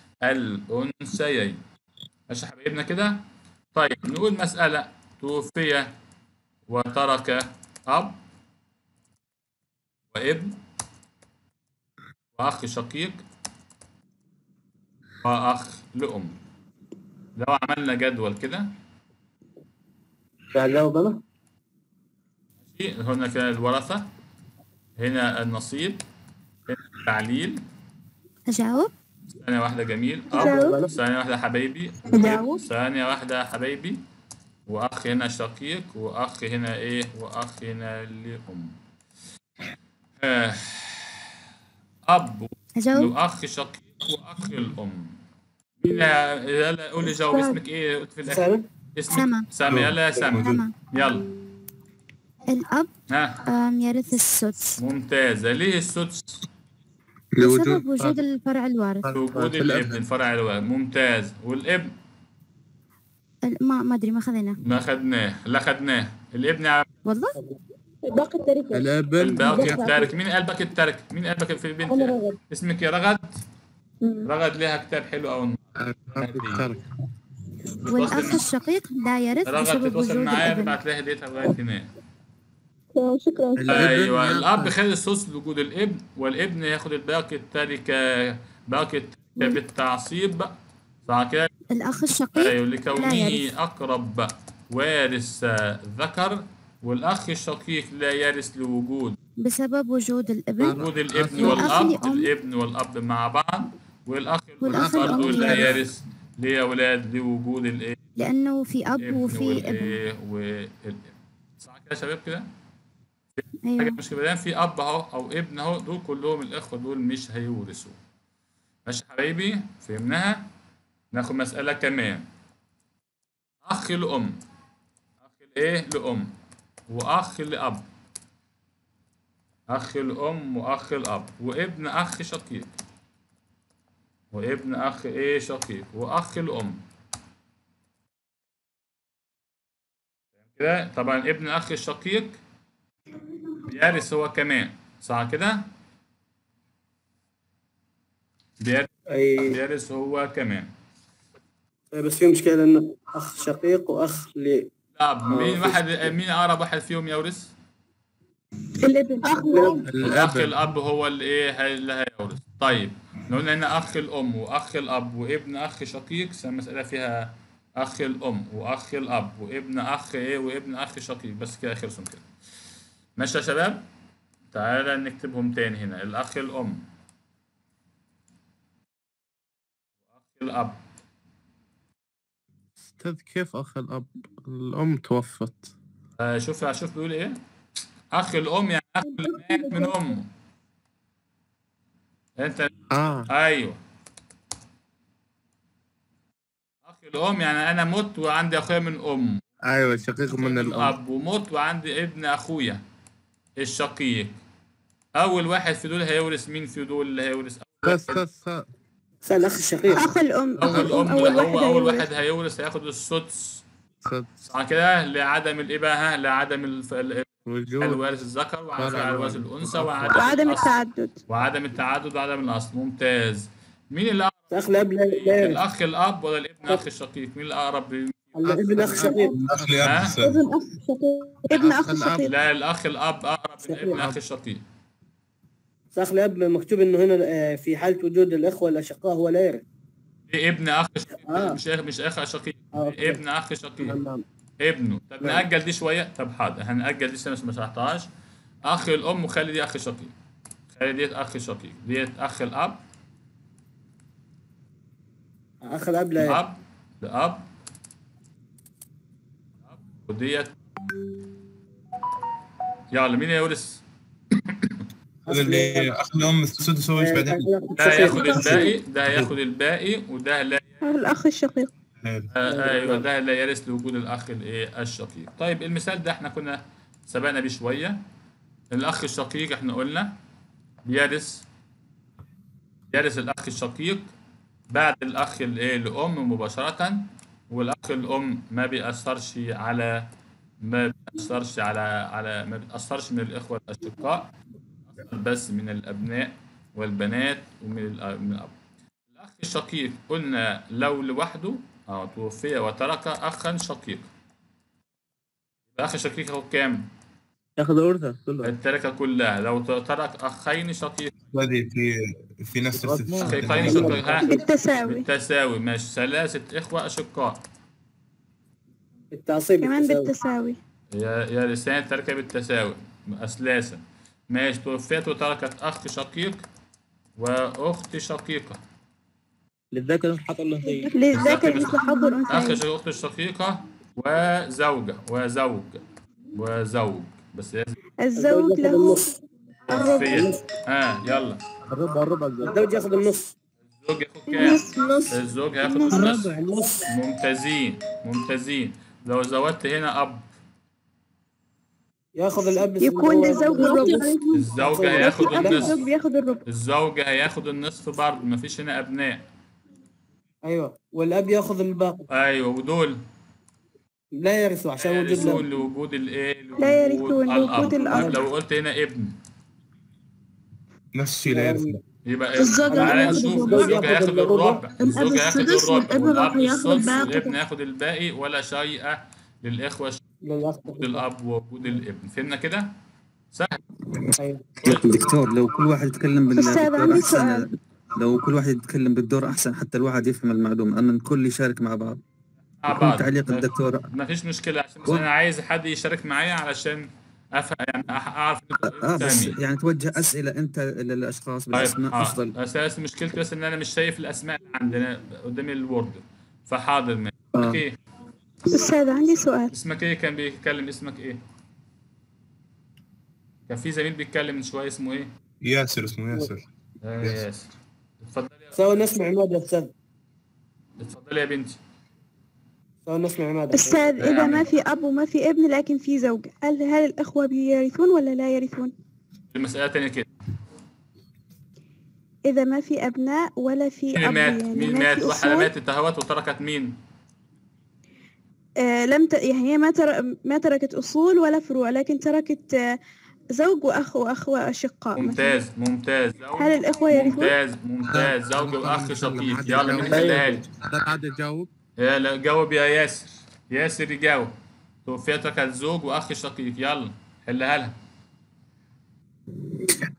الأنثيين ماشي يا حبايبنا كده طيب نقول مسألة توفي وترك أب وابن وأخ شقيق وأخ لأم لو عملنا جدول كده أجاوب أنا؟ هنا كده الورثة هنا النصيب هنا التعليل أجاوب ثانية واحدة جميل أجاوب. أب ثانية واحدة حبايبي أجاوب. ثانية واحدة حبايبي وأخ هنا شقيق وأخ هنا إيه وأخ هنا لأم آه. أب أجاوب وأخ شقيق وأخ الأم مين يلا قولي جاوب اسمك إيه قلت في الآخر سامع؟ اسمك سما. سامي يلا يا سامي تمام يلا الأب ها آم، يرث السدس ممتازة ليه السدس لوجود بسبب وجود الفرع الوارث وجود الابن الفرع الوارث ممتاز والابن ال- ما ما أدري ما خذيناه ما خدناه لا خدناه الابن عم- والله باقي التركة الابن الباقي التارك مين قلبك التارك مين قلبك في أنا البنت رغد اسمك يا رغد مم. رغد لها كتاب حلو او الترك والأخ الشقيق لا يرث رغد بسبب تتواصل وجود معايا الابن تبعت لها هديتها لغايه هناك شكرا الابن ايوه يأخذ. الاب خد السدس لوجود الابن والابن ياخد الباقي التركه باقي التركه بالتعصيب صح كده الأخ الشقيق ايوه لا لكونه يرث. اقرب وارث ذكر والاخ الشقيق لا يرث لوجود بسبب وجود الابن وجود الابن والأخ والاب لأم. الابن والاب مع بعض والاخ والأخ والاب برضه لأم لا يرث. يرث ليه يا اولاد لوجود الايه لأنه في أب الابن وفي ابن والايه والابن صح كده يا شباب كده حاجه أيوه مش كده في اب اهو او ابن اهو دول كلهم الاخوه دول مش هيورثوا ماشي يا حبايبي فهمناها ناخد مساله كمان اخ لام اخ الايه لام واخ لاب اخ الام واخ الاب وابن اخ شقيق وابن اخ ايه شقيق واخ الام كده طبعا ابن اخ الشقيق بيرث هو كمان صح كده بيرث أي بيرث هو كمان بس في مشكلة إنه أخ شقيق وأخ ل لا مين في واحد مين اقرب واحد فيهم يورث الابن الاخ الابن الاب هو اللي ايه هي- اللي هيورث طيب لو قلنا هنا اخ الام واخ الاب وابن اخ شقيق المساله فيها اخ الام واخ الاب وابن اخ ايه وابن اخ شقيق بس كده خلصوا كده ماشي يا شباب تعالى نكتبهم تاني هنا الاخ الام واخ الاب استاذ كيف اخ الاب الام توفت آه شوف شوف بيقول ايه اخ الام يعني اخ اللي مات من امه انت اه ايوه اخ الام يعني انا مت وعندي اخويا من ام ايوه شقيق من الام الاب ومت وعندي ابن اخويا الشقيق اول واحد في دول هيورث مين في دول اللي هيورث بس بس سأل الأخ الشقيق اخ الام اخ اول الام ام اول هو واحد اول هيورث. واحد هيورث هياخد السدس صد صح كده لعدم الايه بقى ها لعدم الف- ال- وجود الوارث الذكر وعدم فرع الوارث الوارث. الانثى وعدم وعدم الأصل. التعدد وعدم التعدد وعدم الاصل ممتاز مين اللي اقرب اخ الاب لا لا يرث. الاخ الاب ولا الابن اخ الشقيق مين الاقرب الابن اخ شقيق الاخ لاب ها؟ أستاذ. ابن اخ شقيق ابن أخ اخ الأب. شقيق لا الاخ الاب اقرب من شقيق. الابن اخ الشقيق اخ الاب مكتوب انه هنا آه، في حاله وجود الاخوه الاشقاء هو لا يرث إيه ابن اخ شقيق آه. مش اخ مش اخ شقيق آه، أوكي. ابن اخ شقيق نعم نعم ابنه طب نعم. نأجل دي شويه طب حاضر هنأجل دي عشان ما شرحتهاش اخ الام وخلي دي اخ شقيق خلي ديت اخ شقيق ديت اخ الاب اخ الاب لا يرث. الاب الاب وديت يلا مين يورث؟ هذا اللي اخ الام السدس هو ايش بعدين؟ ده هياخد الباقي ده هياخد الباقي وده لا الاخ الشقيق آه ايوه ده لا يرث لوجود الاخ الايه الشقيق طيب المثال ده احنا كنا سبقنا بيه شويه الاخ الشقيق احنا قلنا بيرث يرث الاخ الشقيق بعد الاخ الايه الام مباشره والاخ الام ما بيأثرش على ما بيأثرش على على ما بيتأثرش من الاخوه الاشقاء بيأثر بس من الابناء والبنات ومن الأ- من الاب الأخ الشقيق قلنا لو لوحده اه توفي وترك أخا شقيقا الأخ الشقيق هو كام؟ ياخذ ورثه كله التركة كلها لو ترك أخين شقيق هذه في في ناس ترث أخيين شقيق ها بالتساوي بالتساوي ماشي ثلاثة إخوة أشقاء التعصيب كمان بالتساوي. بالتساوي يا يا لسان تركة بالتساوي أثلاثا ماشي توفيت وتركت أخ شقيق وأخت شقيقة للذكر حط له زي للذكر مثل حظ أخ الانثيين شقيق أخت الشقيقة وزوجة وزوج وزوج بس لازم الزوج ياخذ له النص توفيت ها يلا الربع الربع الزوج. الزوج ياخذ النص الزوج ياخد كام؟ نص نص الزوج هياخد النص الربع النص ممتازين ممتازين لو زودت هنا أب ياخذ الاب يكون هو- للزوج الربع الزوج هياخد في اب النصف الزوج بياخد الربع الزوج هياخد النصف برضه مفيش هنا أبناء ايوه والاب ياخذ الباقي أيوه ودول لا يرثوا عشان وجود يرثون الاب لوجود الإيه؟ لا لوجود يرثون لوجود الأب الأب. لو قلت هنا ابن نفس الشيء لا يرث يبقى الزوج تعالى هياخد نشوف الربع. الزوج هياخد الربع الأب الزوج هياخد السدس الربع والابن والأب راح ياخد السدس الباقي. والابن ياخد الباقي ولا شيء للإخوة للأخ. وجود الأب ووجود الابن فهمنا كده؟ سهل أيوة. دكتور لو كل واحد يتكلم بال- أستاذ، بالدور عندي أحسن سؤال. لو كل واحد يتكلم بالدور أحسن حتى الواحد يفهم المعلومة أما الكل يشارك مع بعض مع يكون بعض تعليق الدكتور ما فيش مشكلة عشان بس أنا عايز حد يشارك معايا علشان أفهم يعني أح- أعرف إنكم آه بس فاهمين يعني توجه أسئلة أنت للأشخاص طيب بالأسماء آه. أفضل أساس مشكلتي بس إن أنا مش شايف الأسماء اللي عندنا قدامي الوورد فحاضر ماشي آه. اسمك إيه؟ أستاذ عندي سؤال اسمك إيه كان بيتكلم اسمك إيه؟ كان في زميل بيتكلم من شوية اسمه إيه؟ ياسر اسمه ياسر آه ياسر اتفضلي يا سوى نسمع عماد يا استاذ اتفضلي يا بنتي سوى نسمع عماد أستاذ إذا يعني- ما في أب وما في ابن لكن في زوج هل هل الإخوة بيرثون ولا لا يرثون؟ المسألة تانية كده إذا ما في أبناء ولا في مين أب مات؟ يعني مين ما مات؟ في واحدة أصول ماتت اهوت وتركت مين؟ آه لم ت... يعني هي ما تر... ما تركت أصول ولا فروع لكن تركت آه زوج وأخ وأخ وأشقاء مثلا ممتاز ممتاز زوج هل الإخوة يرثون؟ ممتاز ممتاز زوج واخ شقيق يلا مين يحلها لي؟ لا عاد يجاوب يا لا جاوب يا ياسر ياسر يجاوب توفيتك الزوج واخ شقيق يلا حلها لها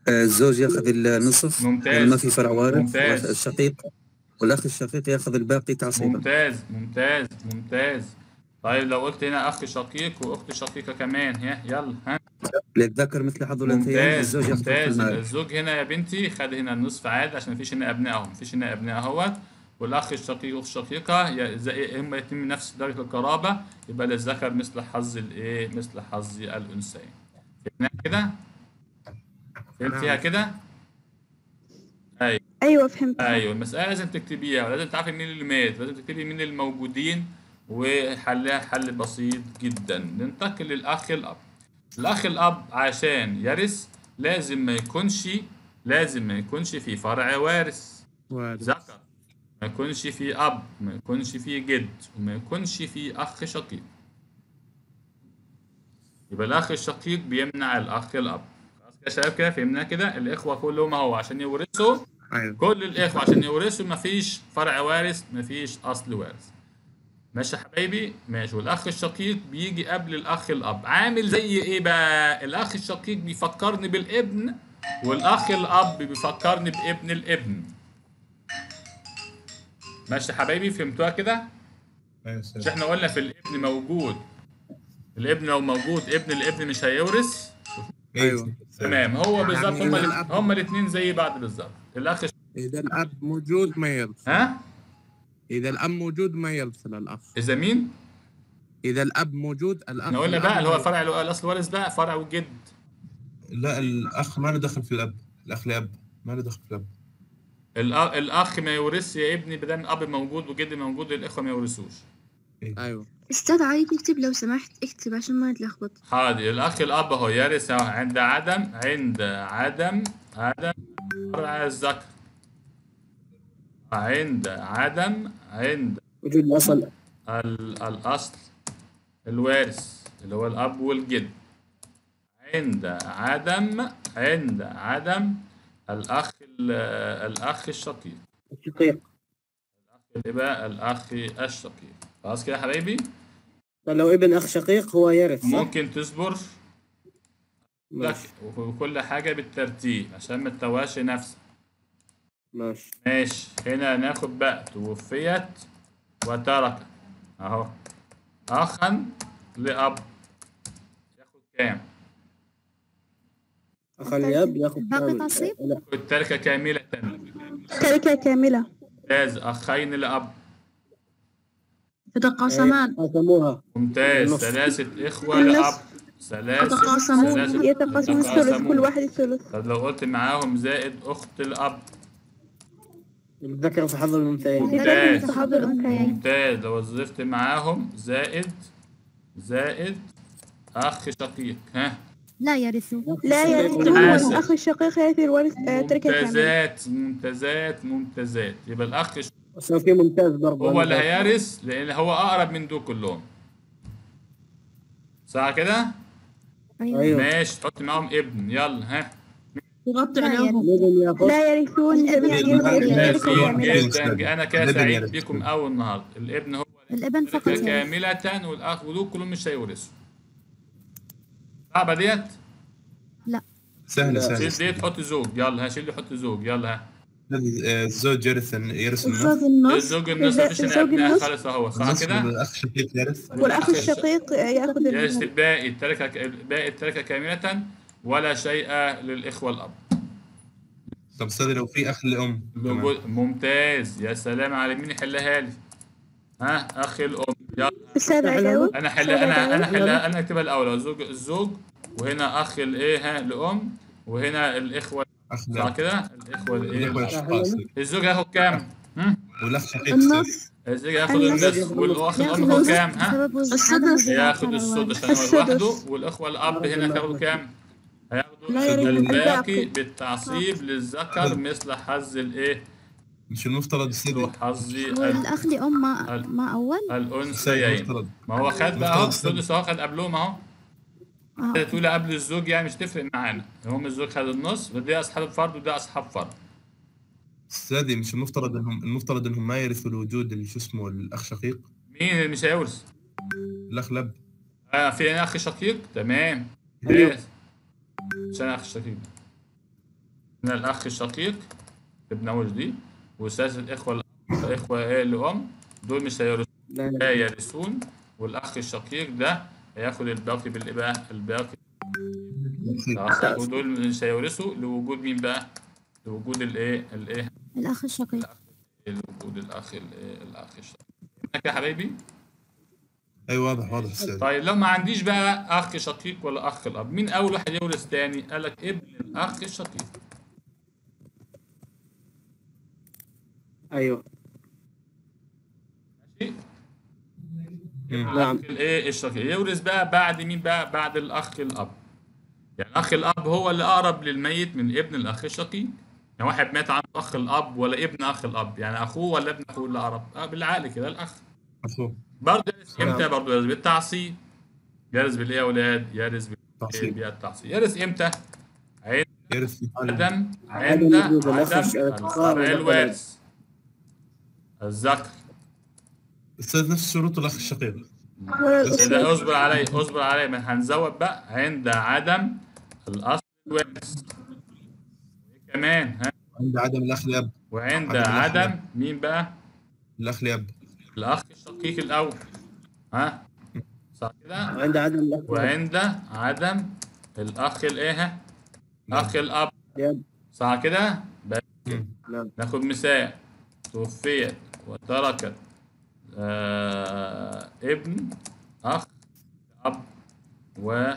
آه، الزوج ياخذ النصف ممتاز. لأن ما في فرع وارث ممتاز. والشقيق والاخ الشقيق ياخذ الباقي تعصيبا ممتاز ممتاز ممتاز طيب لو قلت هنا اخ شقيق واخت شقيقه كمان ها يلا ها للذكر مثل حظ الانثيين ممتاز الزوج ياخذ نصف ممتاز المال الزوج هنا يا بنتي خد هنا النصف عادي عشان مفيش هنا ابناء اهو مفيش هنا ابناء اهوت والاخ الشقيق والاخت الشقيقه يا- زي هما الاثنين من نفس درجه القرابه يبقى للذكر مثل حظ الايه مثل حظ الانثيين فهمنا كده فهمتيها كده ايوه ايوه فهمت ايوه المساله لازم تكتبيها ولازم تعرفي مين اللي مات لازم تكتبي مين الموجودين وحلها حل بسيط جدا ننتقل للاخ الاب الاخ الاب عشان يرث لازم ما يكونش لازم ما يكونش في فرع وارث ذكر ما يكونش في اب ما يكونش في جد وما يكونش في اخ شقيق يبقى الاخ الشقيق بيمنع الاخ الاب خلاص كده يا شباب كده فهمنا كده الاخوه كلهم اهو عشان يورثوا ايوه كل الاخوه عشان يورثوا مفيش فرع وارث مفيش اصل وارث ماشي يا حبايبي ماشي والاخ الشقيق بيجي قبل الاخ الاب عامل زي ايه بقى الاخ الشقيق بيفكرني بالابن والاخ الاب بيفكرني بابن الابن ماشي يا حبايبي فهمتوها كده ايوه مش استاذ احنا قلنا في الابن موجود الابن لو موجود ابن الابن مش هيورث ايوه تمام هو بالظبط يعني هما إذا الات- هما الاثنين زي بعض بالظبط الاخ الش- اذا الاب موجود ما يرث ها اذا الاب موجود ما يرث الاخ اذا مين اذا الاب موجود الاخ احنا قلنا الأب بقى اللي ما هو يرث. فرع الو- الاصل وارث بقى فرع والجد لا الاخ ما له دخل في الاب الاخ لاب ما له دخل في الاب الأ- الاخ ما يورثش يا ابني بدل الاب موجود وجد موجود الاخوه ما يورثوش ايوه استاذ علي تكتب لو سمحت اكتب عشان ما نتلخبط حاضر الاخ الاب هو يرث عند عدم عند عدم عدم فرع الذكر عند عدم عند وجود الاصل ال- الأصل الوارث اللي هو الأب والجد عند عدم عند عدم الأخ ال- الأخ الشقيق الشقيق يبقى الأخ الشقيق خلاص كده يا حبايبي طيب لو ابن اخ شقيق هو يرث صح؟ ممكن تصبر لك ماشي وكل حاجة بالترتيب عشان ما تتوهش نفسك ماشي ماشي هنا ناخد بقى توفيت وترك اهو اخا لاب ياخد كام اخ الياب ياخذ باقي كامل. تعصيب؟ لا التركة كاملة تركة كاملة ممتاز اخين لاب يتقاسمان قسموها ممتاز النص. ثلاثة اخوة النص. لاب ثلاثة يتقاسمون. ثلاثة يتقاسمون الثلث كل واحد الثلث طب لو قلت معاهم زائد اخت الاب الذكر في حظ الانثيين ممتاز صحاب الأنثيين ممتاز لو وظفت معاهم زائد زائد اخ شقيق ها لا يرثوا لا يرث حاسب. الأخ الشقيق يرث الوارث آه، تركة كاملة ممتازات ممتازات ممتازات يبقى الاخ بس لو في ممتاز برضه هو اللي هيرث لان هو اقرب من دول كلهم صح كده ايوه ايوه ماشي تحط معاهم ابن يلا ها يغطي لا عليهم الابن ياخذ لا يرثون جميعا الابن تركة يرث. كاملة جدا جدا انا كده الابن سعيد يرث. بكم اول النهارده الابن هو الابن فقط تركة يرث كاملة والاخ ودول كلهم مش هيورثوا صعبة ديت سهله شيل سهله ديت حط زوج يلا ها شيل لي حط زوج يلا ها آه، الزوج يرث يرث النص أستاذ النص الزوج النص مفيش هنا الزوج ابناء النص. خالص اهو صح النص كده والاخ شقيق يرث والأخ الشقيق آه، ياخذ يرث ال- الباقي التركة باقي التركة كاملة ولا شيء للإخوة الأب طب استاذ لو في اخ لام كمان. لوجود- ممتاز يا سلام على مين يحلها لي ها أخي الأم يلا أستاذ أجاوب أنا حلها أنا أنا حلها أنا أكتبها الأول الزوج الزوج وهنا أخ الإيه ها الأم وهنا الإخوة اخ صح لاب كده الإخوة الإيه الاخوه الاشقاص الزوج هياخد كام؟ هم؟ والاخ شقيق استاذ النص الزوج هياخد النص. النص والأخ الأم ياخذ هياخد كام؟ ها؟ بسبب وجود السدس. عدم وجود ياخد آخر السدس الوارث. عشان هو السدس. لوحده والإخوة الأب هنا هياخدوا كام؟ هياخدوا لا يرث الباقي الباقي. بالتعصيب للذكر مثل حظ الإيه؟ مش المفترض استاذ حظ ال- والاخ لام ما, ال- ما اول الأنثيين المفترض ما هو خد بقى اهو السدس اهو خد قبلهم اهو اه كده تقول قبل الزوج يعني مش تفرق معانا هم الزوج خد النص وده اصحاب فرد وده اصحاب فرد استاذي مش المفترض انهم المفترض انهم ما يرثوا الوجود اللي شو اسمه الاخ شقيق مين اللي مش هيورث؟ الاخ لب آه في هنا اخ شقيق تمام أيوه. ممتاز عشان اخ شقيق من الأخ الشقيق ابن دي وثالث الإخوة الإخوة إيه لأم دول مش هيرثون لا لا يرثون والأخ الشقيق ده هياخد الباقي بالإيه بقى؟ الباقي خلاص ودول مش هيورثوا لوجود مين بقى؟ لوجود الإيه؟ الإيه؟ الأخ الشقيق لوجود الأخ الإيه؟ الأخ الشقيق هناك يا حبايبي؟ اي واضح واضح استاذ طيب لو ما عنديش بقى اخ شقيق ولا اخ الاب مين اول واحد يورث تاني قال لك ابن الاخ الشقيق ايوه ماشي نعم الاخ الايه الشقيق يورث بقى بعد مين بقى بعد الاخ الاب يعني الاخ الاب هو اللي اقرب للميت من ابن الاخ الشقيق يعني واحد مات عنده اخ الاب ولا ابن اخ الاب يعني اخوه ولا ابن اخوه اللي اقرب آه بالعقل كده الاخ اخوه برضه يرث امتى نعم. برضه يرث بالتعصيب يرث بالايه يا اولاد يرث تعصيب. بالتعصيب يرث امتى عند يرث عدم عدم عند وجود الأخ عدم الش- الأخ الفرع والأخ الوارث الذكر استاذ نفس شروط الاخ الشقيق ولا الأصول إذا اصبر علي اصبر علي ما هنزود بقى عند عدم الاصل الوارث كمان ها عند عدم الاخ لاب وعند عدم الأخ عدم لاب. مين بقى الاخ لاب الاخ الشقيق الاول ها صح كده وعند عدم الأخ وعند عدم الاخ الايه اخ الاب الأب. صح كده بس نعم ناخد مثال توفيت وتركت آه ابن اخ اب و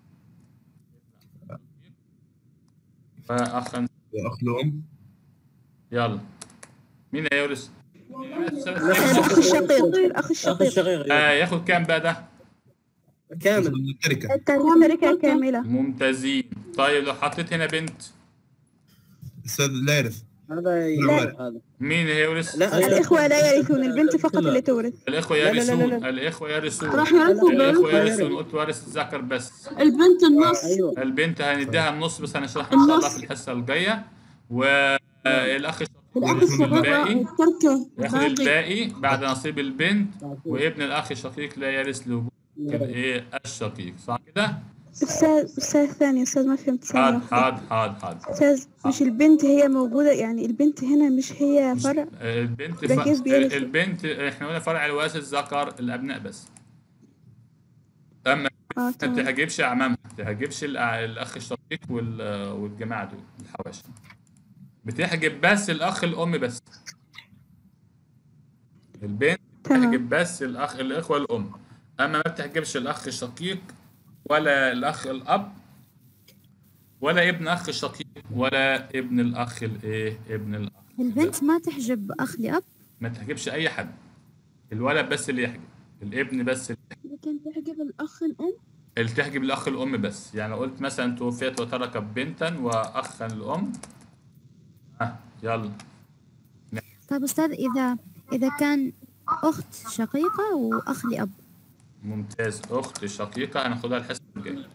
واخ واخ لام يلا مين هيورث؟ الأخ الشقيق الأخ الشقيق آه ياخد كام بقى ده؟ كامل التركه التركة كاملة ممتازين طيب لو حطيت هنا بنت استاذ لا يرث هذا ي- لا. هذا مين هيورث؟ لا الإخوة لا يرثون البنت فقط اللي تورث الإخوة لا، لا، لا، يرثون لا. الإخوة يرثون راح يرثوا الإخوة بنت يرثون قلت وارث الذكر بس البنت النص ايوه البنت هنديها النص بس هنشرحها إن شاء الله النص. في الحصة الجاية والأخ الأخ ياخد الصغير الباقي التركة ياخد باقي الباقي بعد نصيب البنت وابن الأخ الشقيق لا يرث لوجود الإيه الشقيق صح كده؟ أستاذ أستاذ ثاني أستاذ ما فهمت ثانية حاضر واحدة حاضر حاضر حاضر أستاذ مش البنت هي موجودة يعني البنت هنا مش هي فرع البنت ده ف... كيف بيرث؟ البنت احنا قلنا فرع الوارث الذكر الابناء بس اما اه ما تمام تهاجمش اعمامها ما تهاجمش الأ- الاخ الشقيق وال... والجماعه دول الحواشي بتحجب بس الاخ الام بس البنت تمام بتحجب بس الاخ الاخوه الام اما ما بتحجبش الاخ الشقيق ولا الاخ الاب ولا ابن اخ الشقيق ولا ابن الاخ الايه ابن الاخ البنت ما تحجب أخ لأب ما تحجبش اي حد الولد بس اللي يحجب الابن بس اللي لكن تحجب الأخ الأم اللي تحجب الاخ الام بس يعني لو قلت مثلا توفيت وترك بنتا واخا الام اه يلا طيب أستاذ إذا إذا كان أخت شقيقة وأخ لأب ممتاز اخت شقيقه هناخدها الحصه الجايه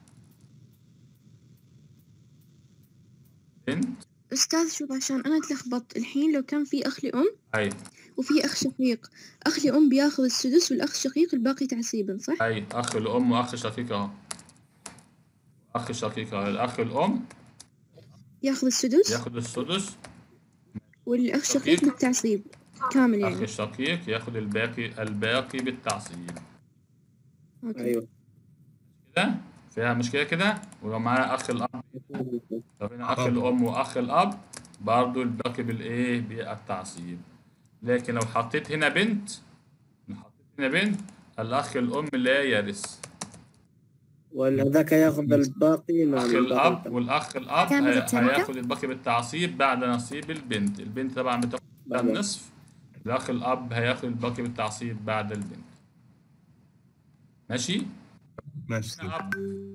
بنت أستاذ شوف عشان أنا اتلخبطت الحين لو كان في أخ لأم اي وفي أخ شقيق أخ لأم بياخذ السدس والأخ الشقيق الباقي تعصيبا صح؟ اي اخ الام واخ شقيق اهو اخ شقيق اهو الاخ الام ياخذ السدس ياخد السدس والأخ الشقيق شقيق. بالتعصيب كامل اخ يعني الشقيق ياخد الباقي الباقي بالتعصيب أوكي. ايوه كده فيها مشكله كده ولو معايا اخ الاب لو هنا اخ الام واخ الاب برضو الباقي بالايه بالتعصيب لكن لو حطيت هنا بنت لو حطيت هنا بنت الاخ الام لا يرث وذاك ياخذ الباقي مع اخ الاب والاخ الاب كامل هي- التركة؟ هياخد الباقي بالتعصيب بعد نصيب البنت البنت طبعا بتاخد بعد. النصف الاخ الاب هياخد الباقي بالتعصيب بعد البنت ماشي ماشي استاذ أب.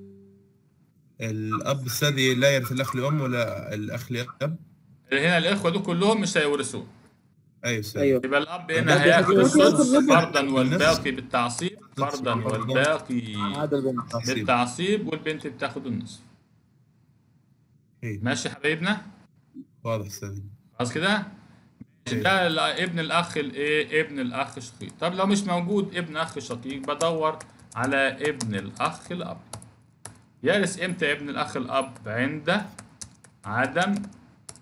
الاب استاذ لا يرث الاخ لام ولا الاخ لاب هنا الاخوه دول كلهم مش هيورثوه ايوه استاذ ايوه يبقى الاب الأب هنا هياخد ياخد السدس الربع. فرضا والباقي بالتعصيب فرضا والباقي هذا البنت تعصيب. بالتعصيب والبنت بتاخد النصف إيه. ماشي يا حبايبنا واضح استاذ خلاص كده ماشي، ده ال- ابن الاخ الايه ابن الاخ الشقيق طب لو مش موجود ابن اخ شقيق بدور على ابن الاخ الاب يرث امتى ابن الاخ الاب عند عدم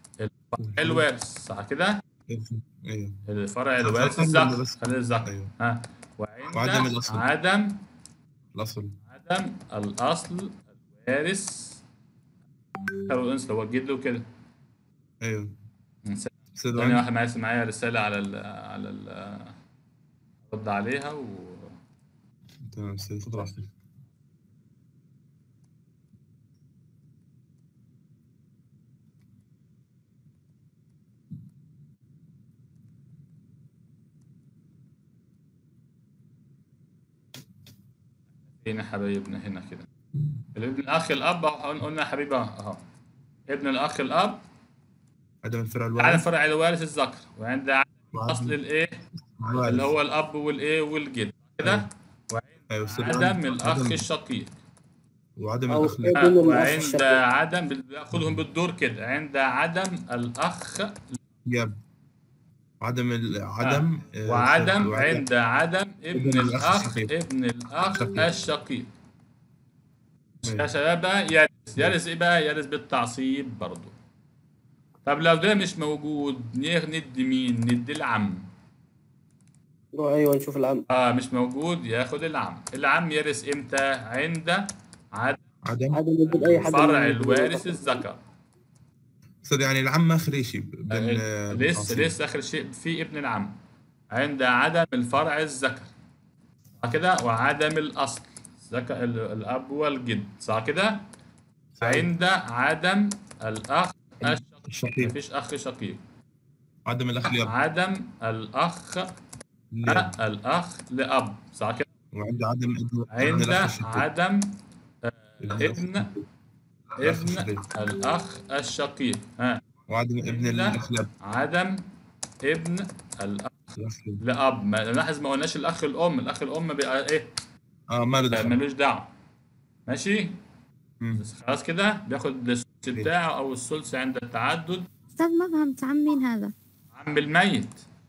فرع الوارث صح كده ايوه الفرع طب الوارث خلينا الذكر بس- خلي الذكر ايوه ها وعند وعدم الأصل. عدم الاصل عدم الاصل الوارث خلوا الانس هو الجد وكده ايوه استاذ ثانية وعند- واحد معايا معايا رسالة على ال على ال رد عليها و تمام استاذ خذ راحتك هنا حبايبنا هنا كده الابن الاخ الاب أهو قلنا حبيبي اهو ابن الاخ الاب عدم الفرع على الوارث فرع الوارث الذكر وعند عدم اصل الايه الوارث. اللي هو الاب والايه والجد كده ايوه استاذ عدم وعند- الاخ عدم- الشقيق وعدم أو الاخ ابن آه، الأخ وعند الشقيق. عدم بياخدهم بالدور كده عند عدم الاخ ياب عدم ال... عدم آه، وعدم وعدم- عند عدم ابن ابن الأخ الاخ الشقيق. ابن الاخ الشقيق. الشقيق أيوة. يا شباب بقى يرث يرث ايه بقى يرث بالتعصيب برضه طب لو ده مش موجود نيغ ندي مين ندي العم روح ايوه نشوف العم اه مش موجود ياخد العم العم يرث امتى عند عدم عدم عدم وجود اي حد فرع من- الوارث الذكر استاذ يعني العم اخر شيء بين آه، آه، لسه الأصل. لسه اخر شيء في ابن العم عند عدم الفرع الذكر صح كده وعدم الاصل ذكر ال- الاب والجد صح كده عند عدم الاخ الشقيق الشقيق مفيش اخ شقيق عدم الاخ لاب عدم الاخ لاب. آه، الاخ لاب صح كده وعند عدم ابن ابن عند الاخ الشقيق عدم آه، الأخ ابن الأخ ابن الشقيق. الاخ الشقيق ها وعدم ابن عند الاخ لاب عدم ابن الاخ الأخ لاب. لاب ما لاحظ ما قلناش الاخ الام الاخ الام بيبقى ايه اه ما له دخل ملوش دعوه ماشي مم. بس خلاص كده بياخد الثلث بتاعه او الثلث عند التعدد أستاذ ما فهمت عن مين هذا عم الميت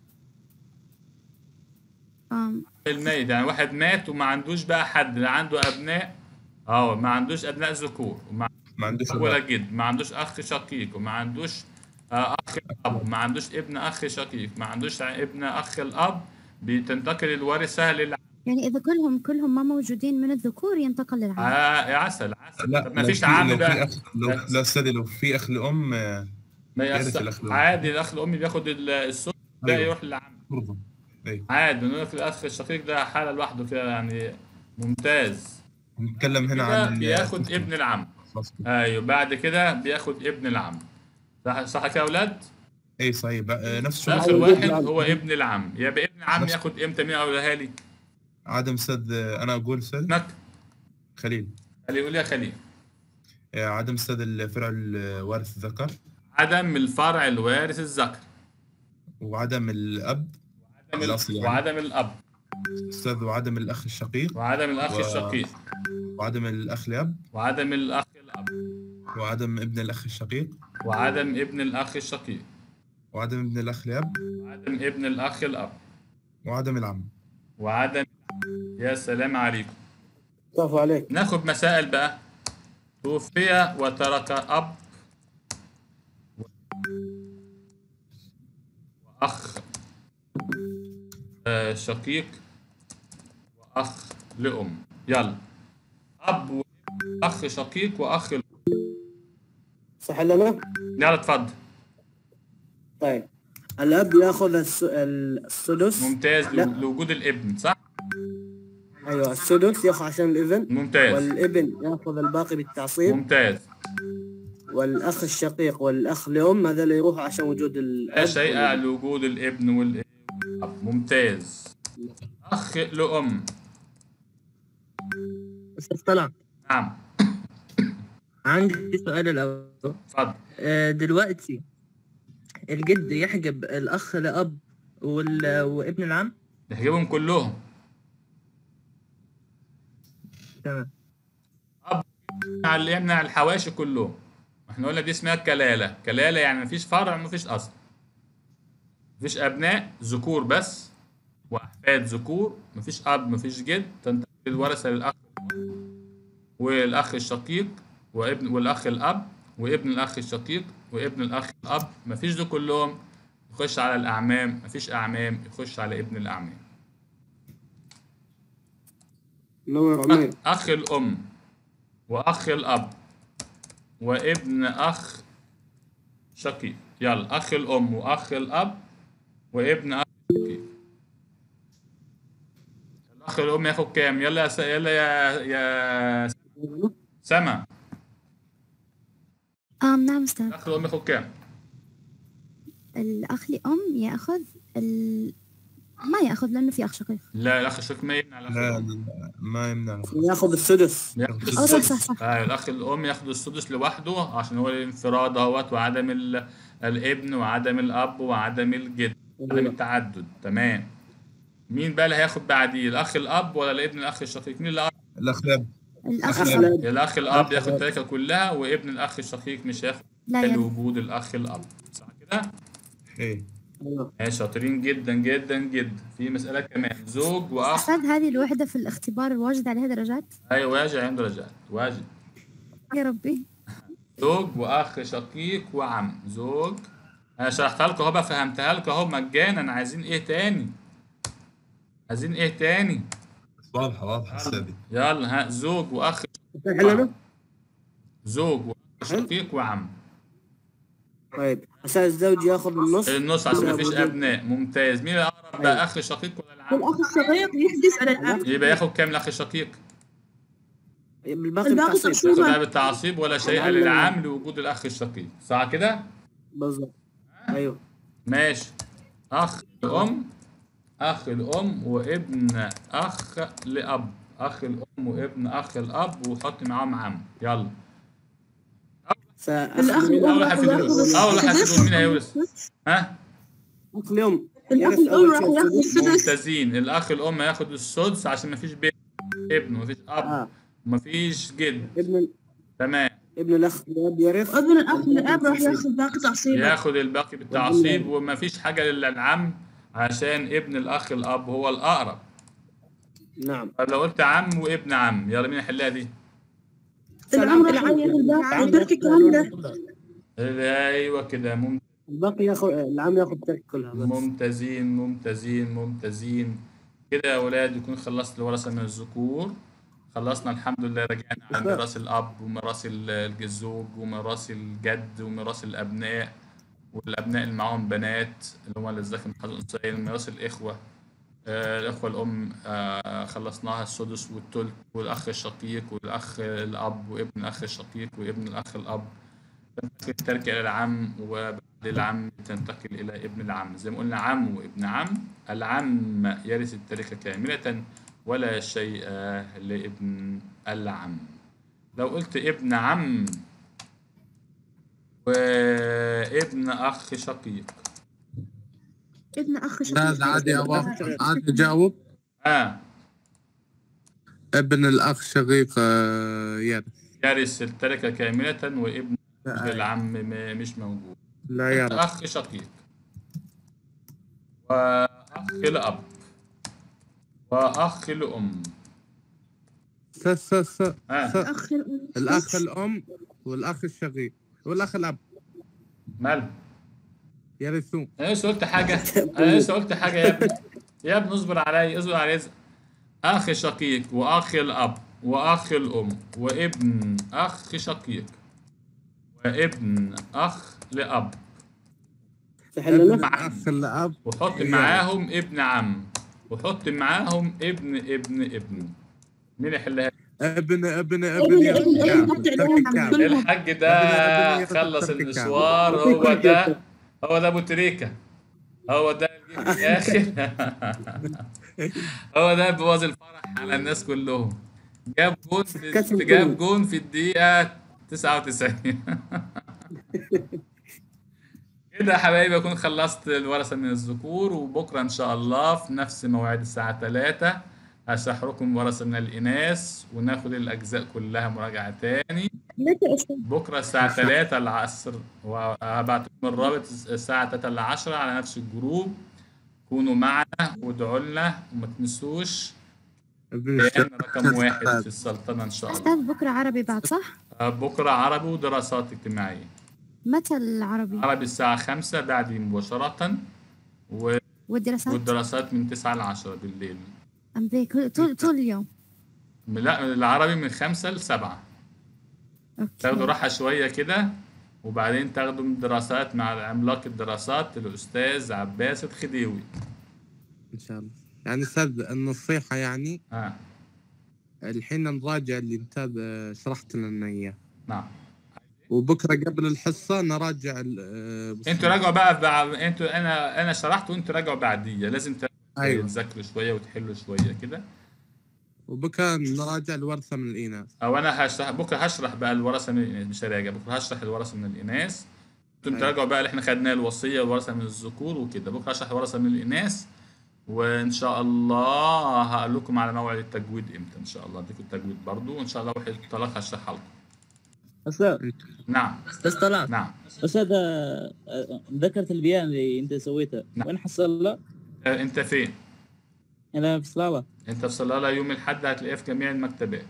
آم، الميت يعني واحد مات وما عندوش بقى حد لا عنده ابناء اه ما عندوش ابناء ذكور وما ما عندوش ولا أبناء. جد ما عندوش اخ شقيق وما عندوش آه، اخ الاب ما عندوش ابن اخ شقيق ما عندوش ابن اخ الاب بتنتقل الورثه للعم يعني إذا كلهم كلهم ما موجودين من الذكور ينتقل للعم آه يا عسل عسل لا طب ما لو فيش في- عم لو في بقى اخ لو لا استاذ لو في اخ لام آه، ما يرث يأثر الأخ الأم. عادي الاخ الامي بياخد ال- السدس ده أيوة. يروح للعم برضه ايوه عادي نقول لك الاخ الشقيق ده حاله لوحده كده يعني ممتاز نتكلم هنا كده عن ال- بياخد ابن العم خلاص. ايوه بعد كده بياخد ابن العم صح صح كده يا اولاد؟ اي صحيح بقى- آه، نفس شروط اخر ابن واحد العم. هو ابن العم يبقى ابن العم نفس- ياخد امتى مين اقولها لي؟ عدم سد آه، انا اقول سد اسمك خليل خلي يقول يا خليل آه، عدم سد الفرع الوارث الذكر عدم الفرع الوارث الذكر وعدم الاب عدم ال- الأصل يعني. وعدم الاب استاذ وعدم الاخ الشقيق وعدم الاخ و- الشقيق وعدم الاخ لاب وعدم الاخ الاب وعدم ابن الاخ الشقيق وعدم ابن الاخ الشقيق وعدم ابن الاخ لاب وعدم ابن الاخ الاب وعدم العم وعدم يا سلام عليكم برافو عليك ناخد مسائل بقى توفي وترك أب وأخ آه، شقيق وأخ لأم يلا أب وأخ شقيق وأخ لأم صح لنا؟ يلا اتفضل طيب الاب ياخذ الس- السدس ممتاز لا. لوجود الابن صح؟ ايوه السدس ياخذ عشان الابن ممتاز والابن ياخذ الباقي بالتعصيب ممتاز والاخ الشقيق والاخ لام هذا اللي يروح عشان وجود لا الاب شيء والأم. لوجود الابن والاب ممتاز أخ لأم أستاذ طلع نعم عندي سؤال الأول اتفضل آه، دلوقتي الجد يحجب الأخ لأب وال... وابن العم نحجبهم كلهم تمام على اللي يمنع الحواشي كلهم احنا قلنا دي اسمها كلالة كلالة يعني مفيش فرع مفيش أصل مفيش أبناء ذكور بس وأحفاد ذكور مفيش أب مفيش جد تنتقل الورثة للأخ والأخ الشقيق وابن والأخ الأب وابن الأخ الشقيق وابن الاخ الاب مفيش دول كلهم يخش على الاعمام مفيش اعمام يخش على ابن الاعمام نور عمير اخ الام واخ الاب وابن اخ شقيق يلا اخ الام واخ الاب وابن اخ شقيق الاخ الام ياخد كام يلا يا س... يلا يا يا سما آم نعم أستاذ الاخ الام ياخد كام الأخ لأم يأخذ ال... ما يأخذ لأنه في أخ شقيق لا الاخ الشقيق ما يمنع الاخ لا الام لا، ما يمنع ياخذ السدس ياخد أو صح السدس صح صح آه الاخ الام ياخد السدس لوحده عشان هو الانفراد اهوت وعدم ال... الابن وعدم الاب وعدم الجد عدم التعدد تمام مين بقى اللي هياخد بعديه الاخ الاب ولا الابن الاخ الشقيق مين اللي أقرب؟ الاخ الاب الأخ أخ الأب الأب. الاخ الاب ياخد التركه كلها وابن الاخ الشقيق مش هياخد لا يعني لوجود الاخ الاب صح كده ايه ايوه ماشي شاطرين جدا جدا جدا في مساله كمان زوج واخ أستاذ هذه الوحدة في الاختبار الواجد عليها درجات ايوه واجب عنده درجات واجب يا ربي زوج واخ شقيق وعم زوج انا شرحتها لكم اهو بقى فهمتها لكم اهو مجانا عايزين ايه تاني عايزين ايه تاني بس واضحه واضحه استاذي يلا ها زوج واخ الحين انا زوج واخ شقيق وعم طيب عشان الزوج ياخذ النص النص عشان ما فيش وجود- ابناء ممتاز مين الاقرب بقى اخ شقيق ولا العم والأخ الصغير يحجز على الأب يبقى ياخد كام الاخ الشقيق بالباقي الباقي بالتعصيب تقسيم. ياخدها بالتعصيب ولا شيء العم- للعام لوجود الاخ الشقيق صح كده بالضبط ايوه ماشي اخ الام اخ الام وابن اخ لاب اخ الام وابن اخ الاب وحط معاهم عم يلا الأخ سأخذ الأم اول واحد في ياخذ دول اول واحد في السدس دول مين هيورث ها اخ اليوم الأخ يرث الأم أول راح شيء ياخذ السدس. السدس ممتازين الاخ الام هياخد السدس عشان ما فيش بيت ابن وما فيش اب اه وما فيش جد ابن تمام ابن الاخ الاب يرث وابن الأخ الأب راح ياخذ باقي تعصيبه ياخد الباقي بالتعصيب وما فيش حاجه للعم عشان ابن الاخ الاب هو الاقرب نعم طب لو قلت عم وابن عم يلا مين يحلها دي العم راح ياخذ باقي تركي كاملة ايوه كده ممتاز الباقي ياخذ العم ياخذ الترك كلها بس ممتازين ممتازين ممتازين كده يا ولاد يكون خلصت الورثة من الذكور خلصنا الحمد لله رجعنا على ميراث الأب وميراث ال- الزوج وميراث الجد وميراث الأبناء والأبناء اللي معاهم بنات اللي هم الذكر من حظ الأنثيين ميراث الإخوة آه الإخوة الأم آه خلصناها السدس والتلت والأخ الشقيق والأخ الأب وابن الأخ الشقيق وابن الأخ الأب تنتقل التركة إلى العم وبعد العم تنتقل إلى ابن العم زي ما قلنا عم وابن عم العم يرث التركة كاملة ولا شيء لابن العم لو قلت ابن عم وابن أخ شقيق ابن أخ لا شقيق عادي أبغى عادي أجاوب آه ابن الأخ شقيق آه، يرث يرث التركة كاملة وابن العم م- مش موجود لا يرث أخ شقيق وأخ لأب وأخ لأم س س س آه. س الأخ الأم الأخ الأم والأخ الشقيق والأخ الأب مال يرثون انا لسه قلت حاجه انا لسه قلت حاجه يا ابني يا ابني اصبر عليا اصبر على رزق اخ شقيق واخ الاب واخ الام وابن اخ شقيق وابن اخ لاب ابن الأخ الأب وحط يرث. معاهم ابن عم وحط معاهم ابن ابن ابن مين يحلها ابن ابن ابن ابن- ياخذ ابن- كام؟ ابن- التركة ابن- كام؟ ابن- الحاج ابن- ابن ده ياخد خلص التركة كام؟ المشوار هو ده هو ده ابو تريكه هو ده اللي جه في الاخر هو ده بوظ الفرح على الناس كلهم جاب جون في كسر جاب كله. جون في الدقيقه 99 كده يا حبايبي اكون خلصت الورثه من الذكور وبكره ان شاء الله في نفس موعد الساعه 3 هشرح لكم ورثه من الاناث وناخد الاجزاء كلها مراجعه تاني متى يا أستاذ؟ بكره الساعه 3 العصر وهبعت لكم الرابط الساعه 3 ل 10 على نفس الجروب كونوا معنا وادعوا لنا وما تنسوش ابن بيان الشقيق رقم واحد في السلطنه ان شاء الله أستاذ بكرة عربي بعد صح؟ آه، بكره عربي ودراسات اجتماعيه متى العربي عربي الساعة خمسة بعدي مباشرة و... والدراسات والدراسات من تسعة لعشرة بالليل أمريكا طول طول اليوم لا العربي من خمسة لسبعة تاخدوا أوكي راحة شوية كده وبعدين تاخدوا من دراسات مع عملاق الدراسات الأستاذ عباس الخديوي ان شاء الله يعني استاذ النصيحة يعني آه. الحين نراجع اللي انت ب- شرحت لنا اياه نعم وبكره قبل الحصة نراجع ال- آه، انتوا راجعوا بقى, بقى انتوا انا انا شرحت وانتوا راجعوا بعدية لازم تراجعوا أيوة. تذاكروا شوية وتحلوا شوية كده وبكره نراجع الورثة من الإناث او انا هشرح بكره هشرح بقى الورثه من الاناث مش هراجع بكره هشرح الورثه من الاناث انتوا أيوة. تراجعوا بقى اللي احنا خدناه الوصيه والورثه من الذكور وكده بكره هشرح الورثه من الاناث وان شاء الله هقول لكم على موعد التجويد امتى ان شاء الله اديكم التجويد برضو وان شاء الله وحده الطلاق هشرحها لكم أستاذ نعم استاذ طلال نعم أستاذ آه، آه، ذكرت البيان اللي أنت سويته نعم. وين حصل آه، انت فين أنا في صلالة انت في صلاله يوم الاحد هتلاقيه في جميع المكتبات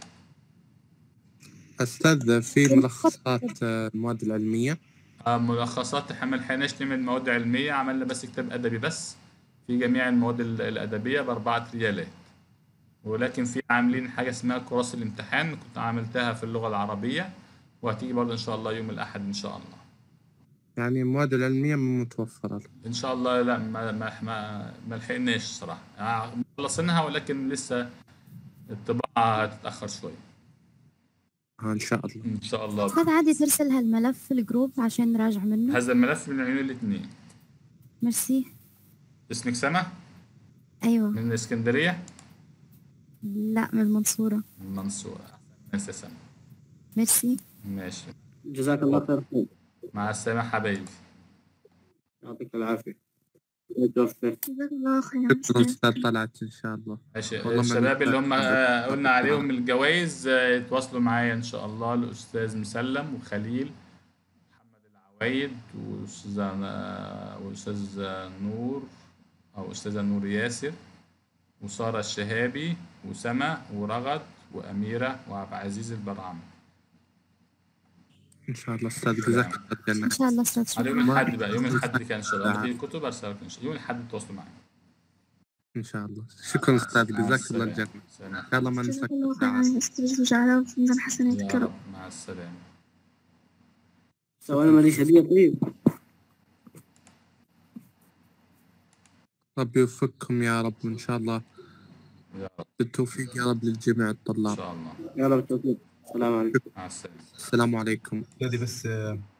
أستاذ في ملخصات آه، المواد العلمية آه، ملخصات احنا ما لحقناش نعمل مواد علميه عملنا بس كتاب ادبي بس في جميع المواد ال- الادبيه باربعه ريالات ولكن في عاملين حاجه اسمها كراس الامتحان كنت عملتها في اللغه العربيه وهتيجي برضه ان شاء الله يوم الاحد ان شاء الله يعني المواد العلمية مو متوفرة ان شاء الله لا ما ما ما, ما لحقناش صراحه آه، مخلصينها ولكن لسه الطباعه هتتاخر شويه آه، إن شاء الله ان شاء الله أستاذ عادي ترسل هالملف في الجروب عشان نراجع منه هذا الملف من عيون الاثنين ميرسي اسمك سما أيوة من الاسكندريه لا من المنصورة من المنصوره احسن ناس يا سما ميرسي ماشي جزاك الله خير مع السلامه حبايبي يعطيك العافية يتوفى جزاك الله خيرا شكرا أستاذ طلعت إن شاء الله ماشي والله ما الشباب اللي هم نحتاج. آه، قلنا عليهم الجوائز آه، يتواصلوا معايا ان شاء الله الاستاذ مسلم وخليل محمد العوايد والاستاذ آه، والاستاذ آه، نور او استاذه نور ياسر وساره الشهابي وسما ورغد واميره وعبد العزيز البرعم إن شاء الله أستاذ جزاك الله الجنة إن شاء الله أستاذ على يوم شكرا الاحد بقى يوم الاحد كان ان شاء الله نعم. في الكتب ارسل لكم إن شاء- يوم الاحد تواصلوا معايا إن شاء الله شكرا أستاذ مع جزاك الله السلامة. الجنة سلام. إن شاء الله ما جزاك ننساك الله الدعاء خيرا استرجل وجعله في ميزان حسناتك يا يا رب رب مع السلامه سوى أنا ماليش هدية طيب ربي يوفقكم يا رب إن شاء الله يا رب بالتوفيق يا رب للجميع ان الطلاب شاء الله يا رب التوفيق السلام عليكم مع السلامه السلام عليكم هذه بس آه،